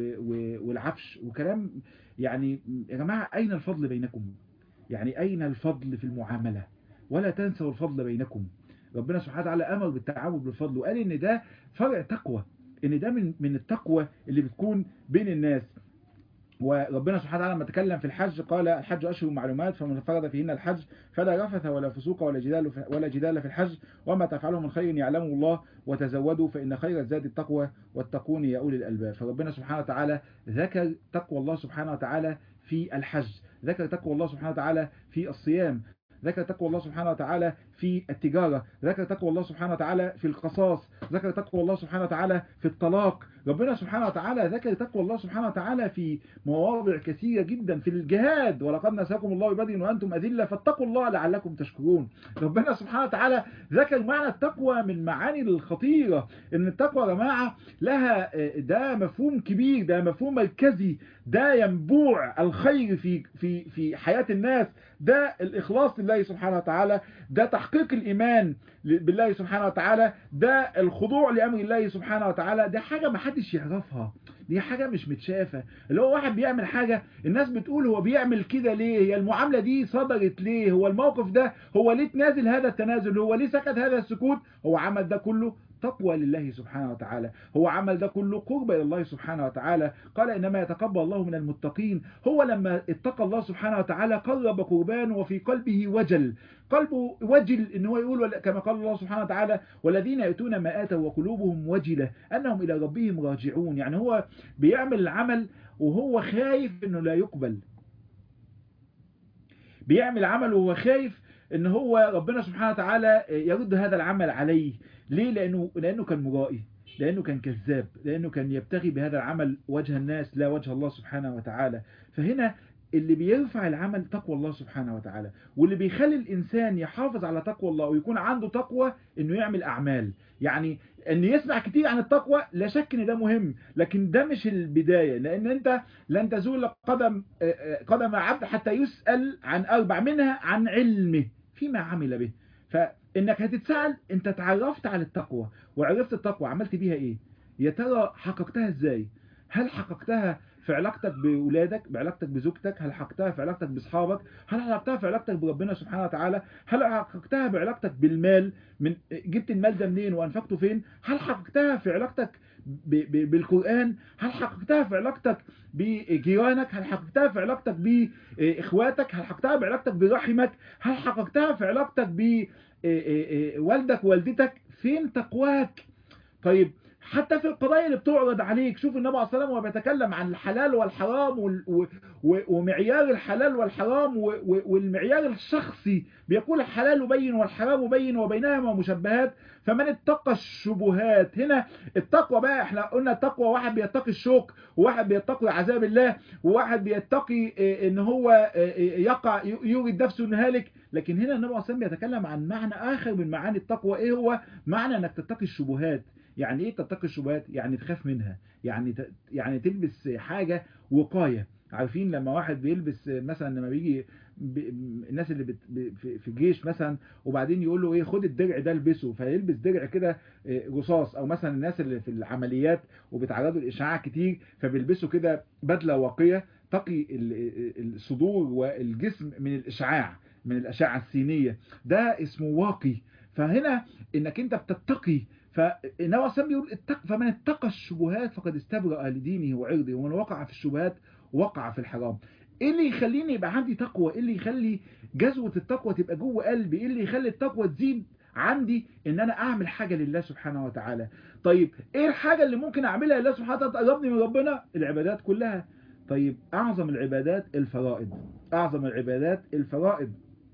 والعفش وكلام يعني يا جماعة أين الفضل بينكم يعني أين الفضل في المعاملة ولا تنسوا الفضل بينكم ربنا سبحانه وتعالى أمر بالتعامل بالفضل وقال إن ده فرع تقوى إن ده من من التقوى اللي بتكون بين الناس وربنا سبحانه وتعالى لما تكلم في الحج قال الحج أشهر معلومات فمن فرض فيهن الحج فلا رفث ولا فسوق ولا جدال ولا جدال في الحج وما تفعله من خير يعلمه الله وتزودوا فإن خير الزاد التقوى واتقون يا أولي الألباب فربنا سبحانه وتعالى ذكر تقوى الله سبحانه وتعالى في الحج ذكر تقوى الله سبحانه وتعالى في الصيام ذكر تقوى الله سبحانه وتعالى في التجارة ذكر تقوى الله سبحانه وتعالى في القصاص ذكر تقوى الله سبحانه وتعالى في الطلاق ربنا سبحانه وتعالى ذكر تقوى الله سبحانه وتعالى في مواضع كثيرة جدا في الجهاد ولقد نساكم الله ببدر وأنتم أذلة فاتقوا الله لعلكم تشكرون ربنا سبحانه وتعالى ذكر معنى التقوى من معاني الخطيرة ان التقوى يا جماعة لها ده مفهوم كبير ده مفهوم مركزي ده ينبوع الخير في في في حياة الناس ده الإخلاص لله سبحانه وتعالى ده تحقيق الإيمان بالله سبحانه وتعالى ده الخضوع لأمر الله سبحانه وتعالى ده حاجة ما حدش يعرفها دي حاجة مش متشافة اللي هو واحد بيعمل حاجة الناس بتقول هو بيعمل كده ليه هي المعاملة دي صدرت ليه هو الموقف ده هو ليه تنازل هذا التنازل هو ليه سكت هذا السكوت هو عمل ده كله تقوى لله سبحانه وتعالى هو عمل ده كله قرب إلى الله سبحانه وتعالى قال إنما يتقبل الله من المتقين هو لما اتقى الله سبحانه وتعالى قرب قربانه وفي قلبه وجل قلبه وجل إن هو يقول كما قال الله سبحانه وتعالى والذين يأتون ما آتوا وقلوبهم وجلة أنهم إلى ربهم راجعون يعني هو بيعمل العمل وهو خايف إنه لا يقبل بيعمل عمل وهو خايف ان هو ربنا سبحانه وتعالى يرد هذا العمل عليه ليه لانه لانه كان مرائي لانه كان كذاب لانه كان يبتغي بهذا العمل وجه الناس لا وجه الله سبحانه وتعالى فهنا اللي بيرفع العمل تقوى الله سبحانه وتعالى واللي بيخلي الإنسان يحافظ على تقوى الله ويكون عنده تقوى إنه يعمل أعمال يعني إن يسمع كتير عن التقوى لا شك إن ده مهم لكن ده مش البداية لأن أنت لن تزول قدم قدم عبد حتى يسأل عن أربع منها عن علمه فيما عمل به فإنك هتتسأل أنت تعرفت على التقوى وعرفت التقوى عملت بيها إيه يا ترى حققتها إزاي هل حققتها في علاقتك بأولادك بعلاقتك بزوجتك هل حققتها في علاقتك بأصحابك هل حققتها في علاقتك بربنا سبحانه وتعالى هل حققتها بعلاقتك بالمال من جبت المال ده منين وأنفقته فين هل حققتها في علاقتك ب ب بالقرآن هل حققتها في علاقتك بجيرانك هل حققتها في علاقتك بإخواتك هل حققتها بعلاقتك برحمك هل حققتها في علاقتك بوالدك ووالدتك فين تقواك طيب حتى في القضايا اللي بتعرض عليك شوف النبي عليه الصلاة والسلام وهو بيتكلم عن الحلال والحرام وال... و... و... ومعيار الحلال والحرام و... و... والمعيار الشخصي بيقول الحلال بين والحرام بين وبينهما مشبهات فمن اتقى الشبهات هنا التقوى بقى احنا قلنا التقوى واحد بيتقي الشوك وواحد بيتقي عذاب الله وواحد بيتقي ان هو يقع يوجد نفسه انه هالك لكن هنا النبي عليه الصلاة والسلام بيتكلم عن معنى اخر من معاني التقوى ايه هو معنى انك تتقي الشبهات يعني ايه تتقي الشبهات يعني تخاف منها يعني ت... يعني تلبس حاجة وقاية عارفين لما واحد بيلبس مثلا لما بيجي ب... الناس اللي بت... ب... في الجيش مثلا وبعدين يقول له ايه خد الدرع ده البسه فيلبس درع كده رصاص او مثلا الناس اللي في العمليات وبيتعرضوا لاشعاع كتير فبيلبسوا كده بدله واقيه تقي الصدور والجسم من الاشعاع من الاشعه السينيه ده اسمه واقي فهنا انك انت بتتقي فالنبي عليه الصلاه بيقول اتق فمن اتقى الشبهات فقد استبرأ لدينه وعرضه ومن وقع في الشبهات وقع في الحرام ايه اللي يخليني يبقى عندي تقوى ايه اللي يخلي جذوة التقوى تبقى جوه قلبي ايه اللي يخلي التقوى تزيد عندي ان انا اعمل حاجة لله سبحانه وتعالى طيب ايه الحاجة اللي ممكن اعملها لله سبحانه وتعالى تقربني من ربنا العبادات كلها طيب اعظم العبادات الفرائض اعظم العبادات الفرائض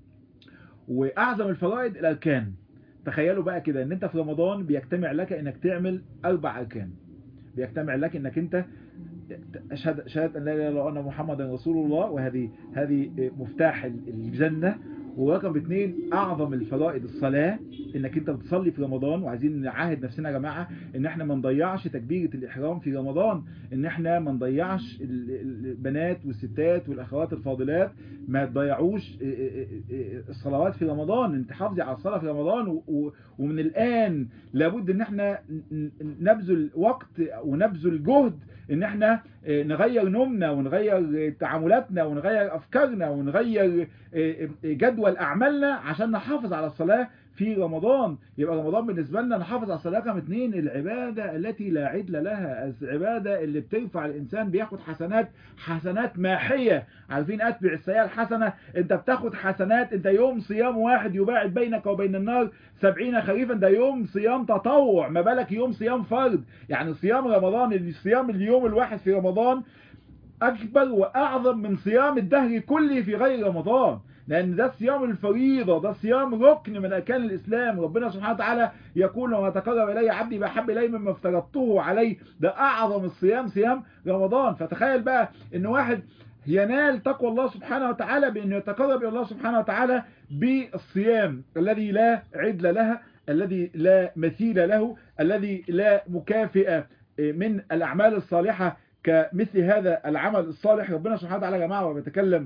واعظم الفرائض الاركان تخيلوا بقى كده ان انت في رمضان بيجتمع لك انك تعمل اربع اركان بيجتمع لك انك انت اشهد شهاده ان لا اله الا الله وان محمدا رسول الله وهذه هذه مفتاح الجنه ورقم اثنين اعظم الفرائض الصلاه انك انت بتصلي في رمضان وعايزين نعاهد نفسنا يا جماعه ان احنا ما نضيعش تكبيره الاحرام في رمضان ان احنا ما نضيعش البنات والستات والاخوات الفاضلات ما تضيعوش الصلوات في رمضان ان تحافظي على الصلاه في رمضان ومن الان لابد ان احنا نبذل وقت ونبذل جهد ان احنا نغير نومنا ونغير تعاملاتنا ونغير افكارنا ونغير جدول اعمالنا عشان نحافظ على الصلاة في رمضان يبقى رمضان بالنسبة لنا نحافظ على الصلاة رقم اثنين العبادة التي لا عدل لها العبادة اللي بترفع الانسان بياخد حسنات حسنات ماحية عارفين اتبع السيئة الحسنة انت بتاخد حسنات انت يوم صيام واحد يباعد بينك وبين النار سبعين خريفا ده يوم صيام تطوع ما بالك يوم صيام فرض يعني صيام رمضان الصيام اليوم الواحد في رمضان اكبر واعظم من صيام الدهر كله في غير رمضان لأن ده صيام الفريضة ده صيام ركن من أركان الإسلام ربنا سبحانه وتعالى يقول وما تقرب إلي عبدي بأحب إلي مما افترضته عليه ده أعظم الصيام صيام رمضان فتخيل بقى إن واحد ينال تقوى الله سبحانه وتعالى بأنه يتقرب إلى الله سبحانه وتعالى بالصيام الذي لا عدل لها الذي لا مثيل له الذي لا مكافئ من الأعمال الصالحة كمثل هذا العمل الصالح ربنا سبحانه وتعالى يا جماعة وبيتكلم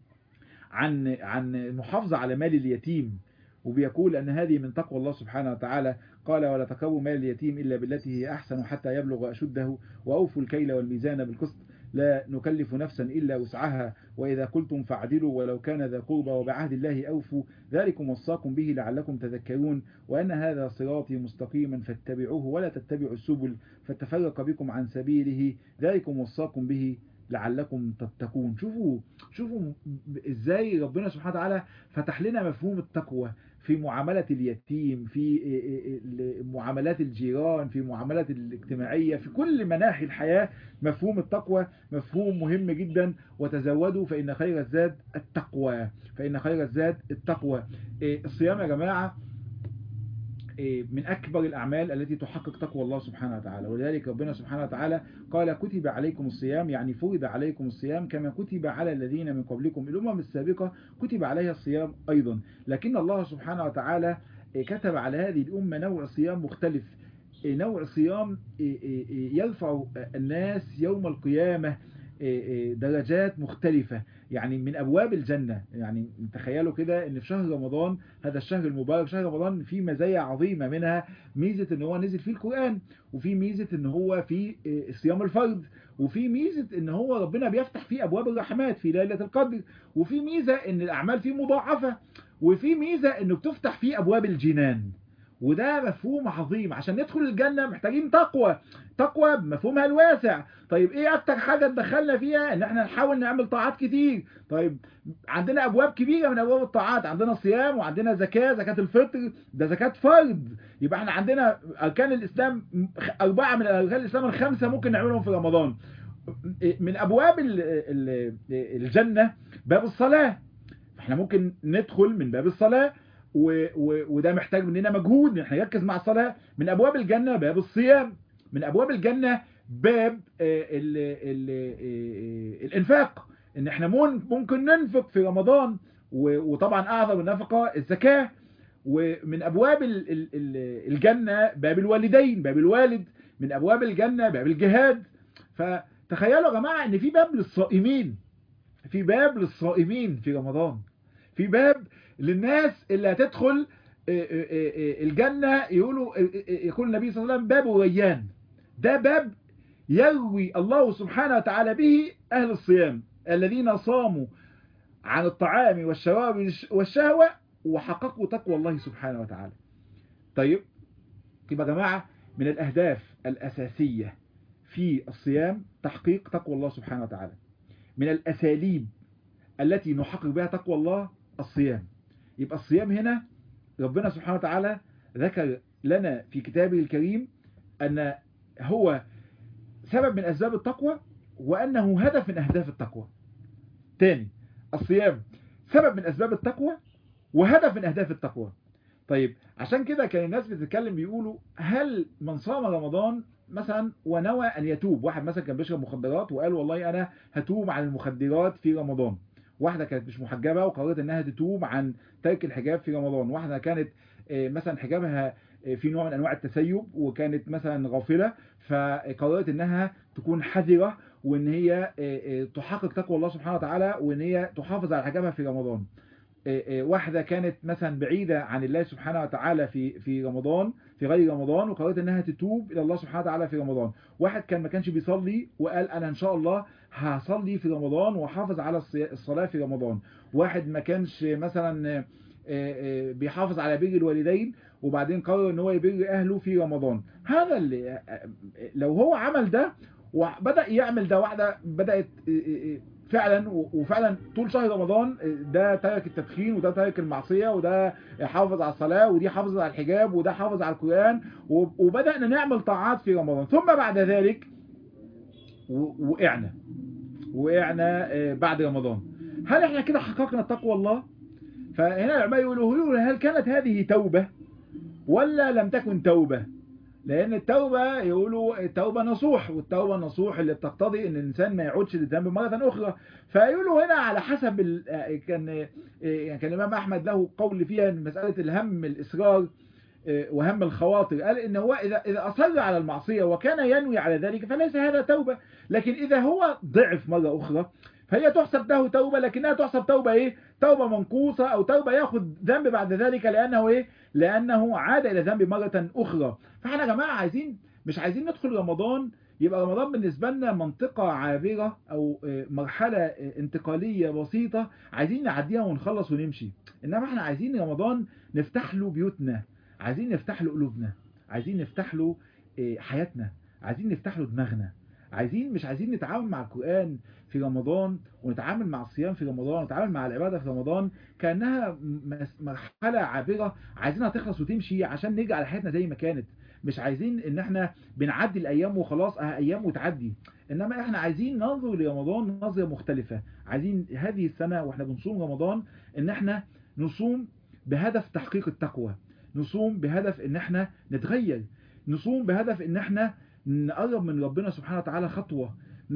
عن عن المحافظة على مال اليتيم وبيقول أن هذه من تقوى الله سبحانه وتعالى قال ولا تقربوا مال اليتيم إلا بالتي هي أحسن حتى يبلغ أشده وأوفوا الكيل والميزان بالقسط لا نكلف نفسا إلا وسعها وإذا قلتم فاعدلوا ولو كان ذا قربى وبعهد الله أوفوا ذلكم وصاكم به لعلكم تذكرون وأن هذا صراطي مستقيما فاتبعوه ولا تتبعوا السبل فتفرق بكم عن سبيله ذلكم وصاكم به لعلكم تتقون شوفوا شوفوا ازاي ربنا سبحانه وتعالى فتح لنا مفهوم التقوى في معاملة اليتيم في معاملات الجيران في معاملات الاجتماعية في كل مناحي الحياة مفهوم التقوى مفهوم مهم جدا وتزودوا فإن خير الزاد التقوى فإن خير الزاد التقوى الصيام يا جماعة من أكبر الأعمال التي تحقق تقوى الله سبحانه وتعالى ولذلك ربنا سبحانه وتعالى قال كتب عليكم الصيام يعني فرض عليكم الصيام كما كتب على الذين من قبلكم الأمم السابقة كتب عليها الصيام أيضا لكن الله سبحانه وتعالى كتب على هذه الأمة نوع صيام مختلف نوع صيام يرفع الناس يوم القيامة درجات مختلفة يعني من أبواب الجنة يعني تخيلوا كده ان في شهر رمضان هذا الشهر المبارك شهر رمضان فيه مزايا عظيمة منها ميزة ان هو نزل فيه القرآن وفي ميزة ان هو في صيام الفرض وفي ميزة ان هو ربنا بيفتح فيه أبواب الرحمات في ليلة القدر وفي ميزة ان الأعمال فيه مضاعفة وفي ميزة انه بتفتح فيه أبواب الجنان وده مفهوم عظيم عشان ندخل الجنة محتاجين تقوى تقوى بمفهومها الواسع طيب ايه اكتر حاجة تدخلنا فيها ان احنا نحاول نعمل طاعات كتير طيب عندنا ابواب كبيرة من ابواب الطاعات عندنا صيام وعندنا زكاة زكاة الفطر ده زكاة فرض يبقى احنا عندنا اركان الاسلام اربعة من اركان الاسلام الخمسة ممكن نعملهم في رمضان من ابواب الجنة باب الصلاة احنا ممكن ندخل من باب الصلاة و و وده محتاج مننا مجهود ان احنا نركز مع الصلاة من ابواب الجنة باب الصيام من ابواب الجنة باب ال ال الانفاق ان احنا ممكن ننفق في رمضان وطبعا اعظم النفقة الزكاة ومن ابواب الجنة باب الوالدين باب الوالد من ابواب الجنة باب الجهاد فتخيلوا يا جماعة ان في باب للصائمين في باب للصائمين في رمضان في باب للناس اللي هتدخل الجنة يقولوا يقول النبي صلى الله عليه وسلم باب ريان ده باب يروي الله سبحانه وتعالى به أهل الصيام الذين صاموا عن الطعام والشراب والشهوة وحققوا تقوى الله سبحانه وتعالى طيب يبقى يا جماعة من الأهداف الأساسية في الصيام تحقيق تقوى الله سبحانه وتعالى من الأساليب التي نحقق بها تقوى الله الصيام يبقى الصيام هنا ربنا سبحانه وتعالى ذكر لنا في كتابه الكريم أن هو سبب من أسباب التقوى وأنه هدف من أهداف التقوى تاني الصيام سبب من أسباب التقوى وهدف من أهداف التقوى طيب عشان كده كان الناس بتتكلم بيقولوا هل من صام رمضان مثلا ونوى أن يتوب واحد مثلا كان بيشرب مخدرات وقال والله أنا هتوب عن المخدرات في رمضان واحدة كانت مش محجبة وقررت انها تتوب عن ترك الحجاب في رمضان واحدة كانت مثلا حجابها في نوع من انواع التسيب وكانت مثلا غافلة فقررت انها تكون حذرة وان هي تحقق تقوى الله سبحانه وتعالى وان هي تحافظ على حجابها في رمضان واحدة كانت مثلا بعيدة عن الله سبحانه وتعالى في في رمضان في غير رمضان وقررت انها تتوب الى الله سبحانه وتعالى في رمضان واحد كان ما كانش بيصلي وقال انا ان شاء الله هصلي في رمضان واحافظ على الصلاة في رمضان واحد ما كانش مثلا بيحافظ على بر الوالدين وبعدين قرر ان هو يبر اهله في رمضان هذا اللي لو هو عمل ده وبدأ يعمل ده واحدة بدأت فعلا وفعلا طول شهر رمضان ده ترك التدخين وده ترك المعصية وده حافظ على الصلاة ودي حافظ على الحجاب وده حافظ على القرآن وبدأنا نعمل طاعات في رمضان ثم بعد ذلك وقعنا وقعنا بعد رمضان هل احنا كده حققنا تقوى الله فهنا العلماء يقولوا هل كانت هذه توبة ولا لم تكن توبة لأن التوبة يقولوا التوبة نصوح والتوبة نصوح اللي بتقتضي ان الإنسان ما يعودش للذنب مرة أخرى فيقولوا هنا على حسب ال... كان يعني كان الإمام أحمد له قول فيها مسألة الهم الإصرار وهم الخواطر قال إن هو إذا, إذا أصر على المعصية وكان ينوي على ذلك فليس هذا توبة لكن إذا هو ضعف مرة أخرى فهي تحسب له توبة لكنها تحسب توبة إيه توبة منقوصة أو توبة يأخذ ذنب بعد ذلك لأنه إيه لأنه عاد إلى ذنب مرة أخرى فإحنا يا جماعة عايزين مش عايزين ندخل رمضان يبقى رمضان بالنسبة لنا منطقة عابرة أو مرحلة انتقالية بسيطة عايزين نعديها ونخلص ونمشي إنما إحنا عايزين رمضان نفتح له بيوتنا عايزين نفتح له قلوبنا عايزين نفتح له حياتنا عايزين نفتح له دماغنا عايزين مش عايزين نتعامل مع القرآن في رمضان ونتعامل مع الصيام في رمضان ونتعامل مع العبادة في رمضان كأنها مرحلة عابرة عايزينها تخلص وتمشي عشان نرجع لحياتنا زي ما كانت مش عايزين ان احنا بنعدي الايام وخلاص اه ايام وتعدي انما احنا عايزين ننظر لرمضان نظرة مختلفة عايزين هذه السنة واحنا بنصوم رمضان ان احنا نصوم بهدف تحقيق التقوى نصوم بهدف ان احنا نتغير نصوم بهدف ان احنا نقرب من ربنا سبحانه وتعالى خطوة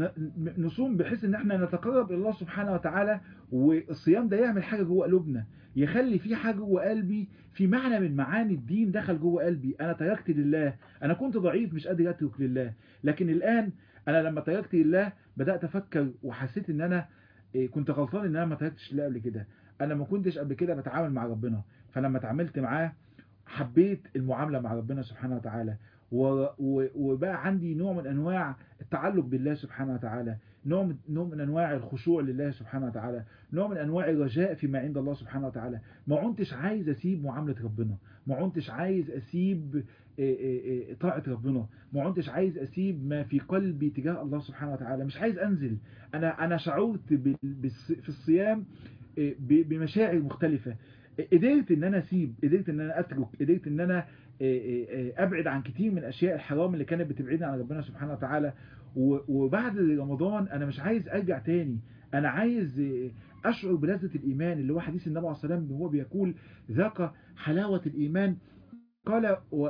نصوم بحيث ان احنا نتقرب الى الله سبحانه وتعالى والصيام ده يعمل حاجة جوه قلوبنا يخلي في حاجة جوه قلبي في معنى من معاني الدين دخل جوه قلبي انا تركت لله انا كنت ضعيف مش قادر اترك لله لكن الان انا لما تركت لله بدأت افكر وحسيت ان انا كنت غلطان ان انا ما تركتش لله قبل كده انا ما كنتش قبل كده بتعامل مع ربنا فلما اتعاملت معاه حبيت المعاملة مع ربنا سبحانه وتعالى وبقى عندي نوع من أنواع التعلق بالله سبحانه وتعالى نوع نوع من انواع الخشوع لله سبحانه وتعالى نوع من انواع الرجاء فيما عند الله سبحانه وتعالى ما عنتش عايز اسيب معامله ربنا ما عنتش عايز اسيب طاعه ربنا ما عنتش عايز اسيب ما في قلبي تجاه الله سبحانه وتعالى مش عايز انزل انا انا شعرت في الصيام بمشاعر مختلفه قدرت ان انا اسيب قدرت ان انا اترك قدرت ان انا ابعد عن كتير من الاشياء الحرام اللي كانت بتبعدني عن ربنا سبحانه وتعالى وبعد رمضان انا مش عايز ارجع تاني انا عايز اشعر بلذة الايمان اللي هو حديث النبي عليه الصلاه والسلام وهو بيقول ذاق حلاوة الايمان قال و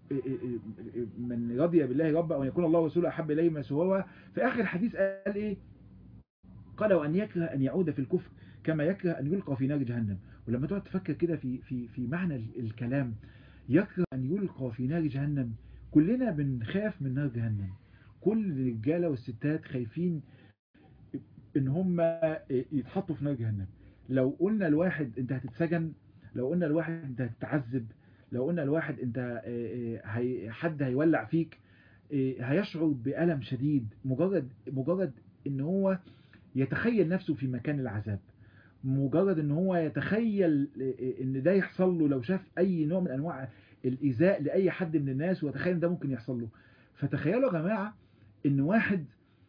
من رضي بالله ربا وان يكون الله ورسوله احب اليه ما سواه في اخر الحديث قال ايه قال وان يكره ان يعود في الكفر كما يكره ان يلقى في نار جهنم ولما تقعد تفكر كده في في في معنى الكلام يكره ان يلقى في نار جهنم كلنا بنخاف من نار جهنم كل الرجاله والستات خايفين ان هم يتحطوا في نار جهنم لو قلنا الواحد انت هتتسجن لو قلنا الواحد انت هتتعذب لو قلنا الواحد انت هي حد هيولع فيك هيشعر بألم شديد مجرد مجرد ان هو يتخيل نفسه في مكان العذاب مجرد ان هو يتخيل ان ده يحصل له لو شاف اي نوع من انواع الايذاء لاي حد من الناس ويتخيل ان ده ممكن يحصل له فتخيلوا يا جماعه ان واحد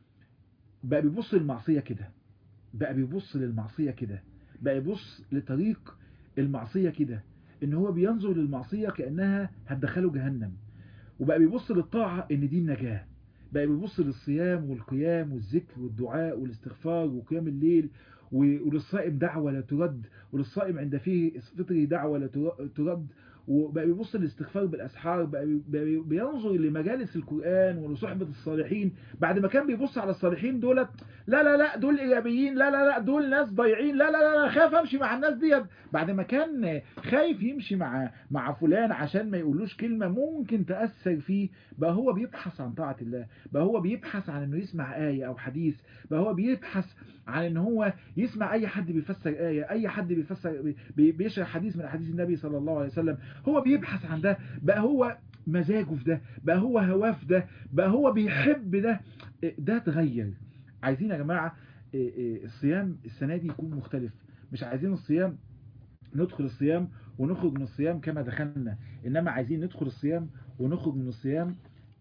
بقى بيبص للمعصيه كده بقى بيبص للمعصيه كده بقى يبص لطريق المعصيه كده ان هو بينظر للمعصيه كانها هتدخله جهنم وبقى بيبص للطاعه ان دي النجاه بقى بيبص للصيام والقيام والذكر والدعاء والاستغفار وقيام الليل وللصائم دعوة لا ترد وللصائم عند فيه فطره دعوة لا ترد وبقى بيبص للاستغفار بالأسحار بقى بينظر لمجالس القرآن ولصحبة الصالحين بعد ما كان بيبص على الصالحين دولت لا لا لا دول إيجابيين لا لا لا دول ناس ضايعين لا لا لا أنا خايف أمشي مع الناس ديت بعد ما كان خايف يمشي مع مع فلان عشان ما يقولوش كلمة ممكن تأثر فيه بقى هو بيبحث عن طاعة الله بقى هو بيبحث عن إنه يسمع آية أو حديث بقى هو بيبحث عن إن هو يسمع أي حد بيفسر آية أي حد بيفسر بيشرح حديث من أحاديث النبي صلى الله عليه وسلم هو بيبحث عن ده بقى هو مزاجه في ده بقى هو هواه في ده بقى هو بيحب ده ده اتغير عايزين يا جماعة الصيام السنة دي يكون مختلف مش عايزين الصيام ندخل الصيام ونخرج من الصيام كما دخلنا إنما عايزين ندخل الصيام ونخرج من الصيام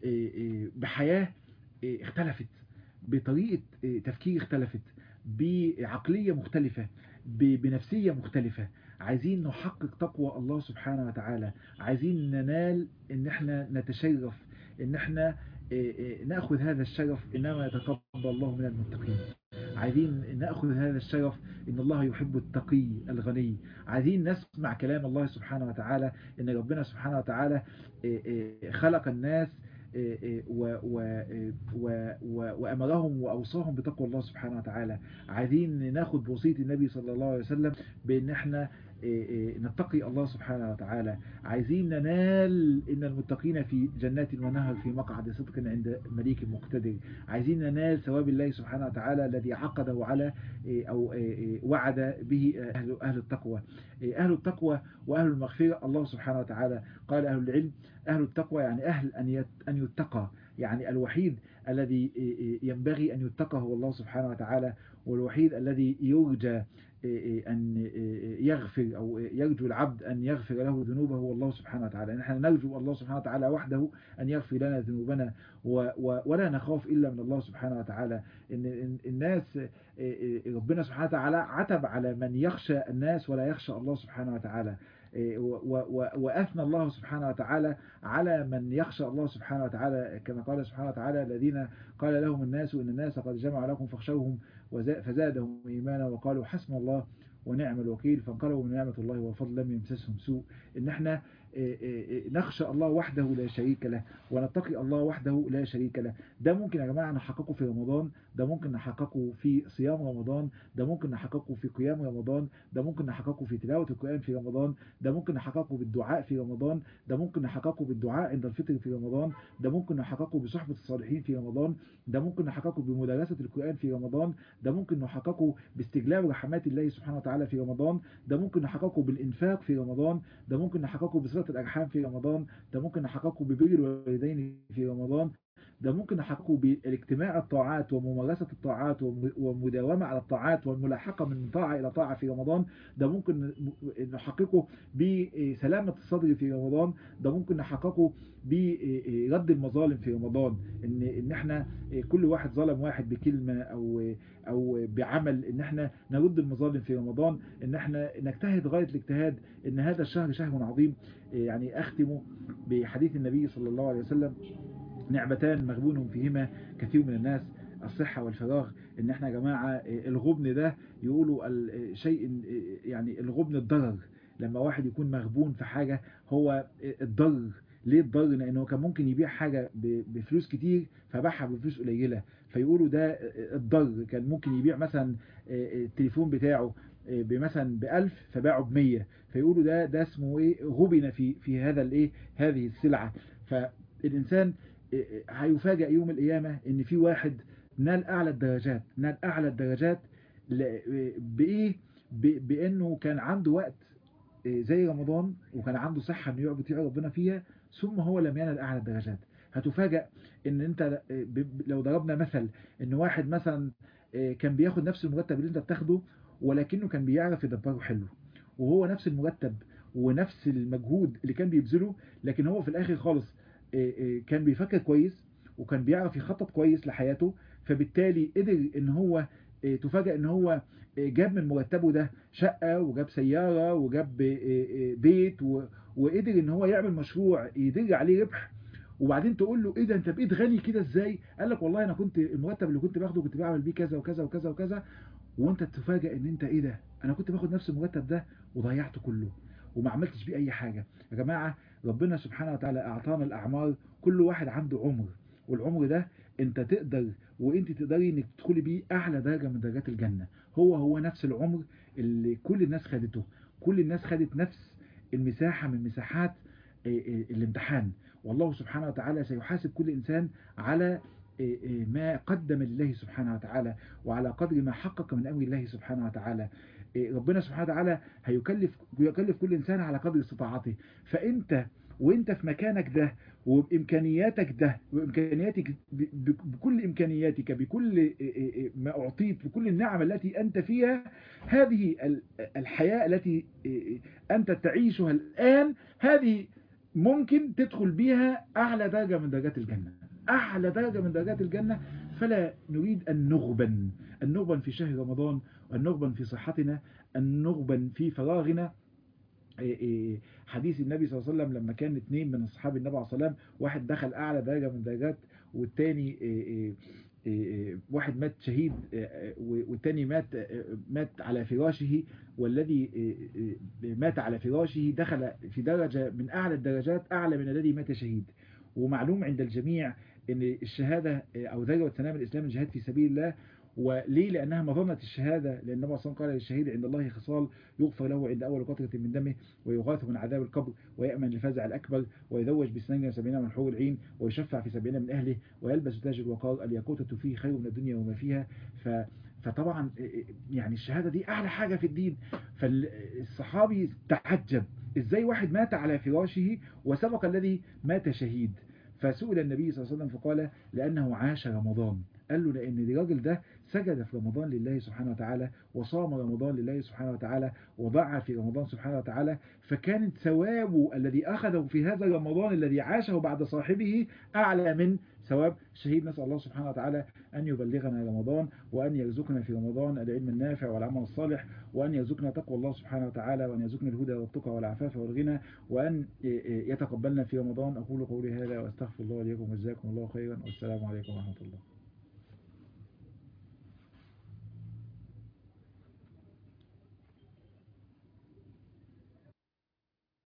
بحياة اختلفت بطريقة تفكير اختلفت بعقلية مختلفة بنفسية مختلفة عايزين نحقق تقوى الله سبحانه وتعالى عايزين ننال ان احنا نتشرف ان احنا نأخذ هذا الشرف إنما يتقبل الله من المتقين عايزين نأخذ هذا الشرف إن الله يحب التقي الغني عايزين نسمع كلام الله سبحانه وتعالى إن ربنا سبحانه وتعالى خلق الناس و و و وأمرهم وأوصاهم بتقوى الله سبحانه وتعالى عايزين ناخد بوصية النبي صلى الله عليه وسلم بأن احنا نتقي الله سبحانه وتعالى عايزين ننال إن المتقين في جنات ونهر في مقعد صدق عند مليك مقتدر عايزين ننال ثواب الله سبحانه وتعالى الذي عقده على أو وعد به أهل, أهل التقوى أهل التقوى وأهل المغفرة الله سبحانه وتعالى قال أهل العلم أهل التقوى يعني أهل أن أن يتقى يعني الوحيد الذي ينبغي أن يتقى هو الله سبحانه وتعالى والوحيد الذي يرجى أن يغفر أو يرجو العبد أن يغفر له ذنوبه هو الله سبحانه وتعالى نحن نرجو الله سبحانه وتعالى وحده أن يغفر لنا ذنوبنا ولا نخاف إلا من الله سبحانه وتعالى إن الناس ربنا سبحانه وتعالى عتب على من يخشى الناس ولا يخشى الله سبحانه وتعالى وأثنى الله سبحانه وتعالى على من يخشى الله سبحانه وتعالى كما قال سبحانه وتعالى الذين قال لهم الناس إن الناس قد جمعوا لكم فاخشوهم فزادهم إيمانا وقالوا حسن الله ونعم الوكيل فانقلبوا من نعمة الله وفضل لم يمسسهم سوء إن احنا نخشى الله وحده لا شريك له ونتقي الله وحده لا شريك له ده ممكن يا جماعة نحققه في رمضان ده ممكن نحققه في صيام رمضان ده ممكن نحققه في قيام رمضان ده ممكن نحققه في تلاوة القرآن في رمضان ده ممكن نحققه بالدعاء في رمضان ده ممكن نحققه بالدعاء عند الفطر في رمضان ده ممكن نحققه بصحبة الصالحين في رمضان ده ممكن نحققه بمدرسة القرآن في رمضان ده ممكن نحققه باستجلاب رحمات الله سبحانه وتعالى في رمضان ده ممكن نحققه بالإنفاق في رمضان ده ممكن نحققه بصلة الأرحام في رمضان ده ممكن نحققه ببر الوالدين في رمضان ده ممكن نحققه بالاجتماع الطاعات وممارسة الطاعات ومداومة على الطاعات والملاحقة من طاعة إلى طاعة في رمضان ده ممكن نحققه بسلامة الصدر في رمضان ده ممكن نحققه برد المظالم في رمضان ان ان احنا كل واحد ظلم واحد بكلمة او او بعمل ان احنا نرد المظالم في رمضان ان احنا نجتهد غاية الاجتهاد ان هذا الشهر شهر عظيم يعني اختم بحديث النبي صلى الله عليه وسلم نعمتان مغبون فيهما كثير من الناس الصحة والفراغ ان احنا يا جماعة الغبن ده يقولوا شيء يعني الغبن الضرر لما واحد يكون مغبون في حاجة هو الضرر ليه الضرر لانه كان ممكن يبيع حاجة بفلوس كتير فباعها بفلوس قليلة فيقولوا ده الضرر كان ممكن يبيع مثلا التليفون بتاعه بمثلا بألف فباعه بمية فيقولوا ده ده اسمه ايه غبن في في هذا الايه هذه السلعة فالإنسان هيفاجئ يوم القيامة ان في واحد نال اعلى الدرجات نال اعلى الدرجات بايه بانه كان عنده وقت زي رمضان وكان عنده صحة انه يعبد ربنا فيها ثم هو لم ينال اعلى الدرجات هتفاجئ ان انت لو ضربنا مثل ان واحد مثلا كان بياخد نفس المرتب اللي انت بتاخده ولكنه كان بيعرف يدبره حلو وهو نفس المرتب ونفس المجهود اللي كان بيبذله لكن هو في الاخر خالص كان بيفكر كويس وكان بيعرف يخطط كويس لحياته فبالتالي قدر ان هو تفاجئ ان هو جاب من مرتبه ده شقة وجاب سيارة وجاب بيت وقدر ان هو يعمل مشروع يدر عليه ربح وبعدين تقول له ايه ده انت بقيت غني كده ازاي قال لك والله انا كنت المرتب اللي كنت باخده كنت بعمل بيه كذا وكذا وكذا وكذا وانت تفاجئ ان انت ايه ده انا كنت باخد نفس المرتب ده وضيعته كله وما عملتش بيه اي حاجة يا جماعة ربنا سبحانه وتعالى اعطانا الاعمار كل واحد عنده عمر والعمر ده انت تقدر وانت تقدري انك تدخلي بيه اعلى درجة من درجات الجنة هو هو نفس العمر اللي كل الناس خدته كل الناس خدت نفس المساحة من مساحات الامتحان والله سبحانه وتعالى سيحاسب كل انسان على ما قدم لله سبحانه وتعالى وعلى قدر ما حقق من امر الله سبحانه وتعالى ربنا سبحانه وتعالى هيكلف يكلف كل انسان على قدر استطاعته فانت وانت في مكانك ده وبامكانياتك ده وامكانياتك بكل امكانياتك بكل ما اعطيت بكل النعم التي انت فيها هذه الحياة التي انت تعيشها الان هذه ممكن تدخل بيها اعلى درجة من درجات الجنة اعلى درجة من درجات الجنة فلا نريد ان نغبن ان نغبن في شهر رمضان ان نغبن في صحتنا ان نغبن في فراغنا حديث النبي صلى الله عليه وسلم لما كان اثنين من اصحاب النبي عليه الصلاه والسلام واحد دخل اعلى درجه من درجات والتاني واحد مات شهيد والتاني مات مات على فراشه والذي مات على فراشه دخل في درجة من أعلى الدرجات أعلى من الذي مات شهيد ومعلوم عند الجميع ان الشهادة او ذروة سنام الإسلام الجهاد في سبيل الله وليه لأنها مظنة الشهادة لأن النبي صلى قال للشهيد عند الله خصال يغفر له عند أول قطرة من دمه ويغاث من عذاب القبر ويأمن الفزع الأكبر ويذوج بسنين وسبعين من حور العين ويشفع في سبعين من أهله ويلبس تاج الوقار الياقوتة فيه خير من الدنيا وما فيها ف فطبعا يعني الشهادة دي أعلى حاجة في الدين فالصحابي تعجب إزاي واحد مات على فراشه وسبق الذي مات شهيد فسئل النبي صلى الله عليه وسلم فقال لأنه عاش رمضان قال له لأن الراجل ده سجد في رمضان لله سبحانه وتعالى وصام رمضان لله سبحانه وتعالى وضع في رمضان سبحانه وتعالى فكانت ثوابه الذي أخذه في هذا رمضان الذي عاشه بعد صاحبه أعلى من ثواب الشهيد نسأل الله سبحانه وتعالى أن يبلغنا رمضان وأن يرزقنا في رمضان العلم النافع والعمل الصالح وأن يرزقنا تقوى الله سبحانه وتعالى وأن يرزقنا الهدى والتقى والعفاف والغنى وأن يتقبلنا في رمضان أقول قولي هذا وأستغفر الله لكم وجزاكم الله خيرا والسلام عليكم ورحمة الله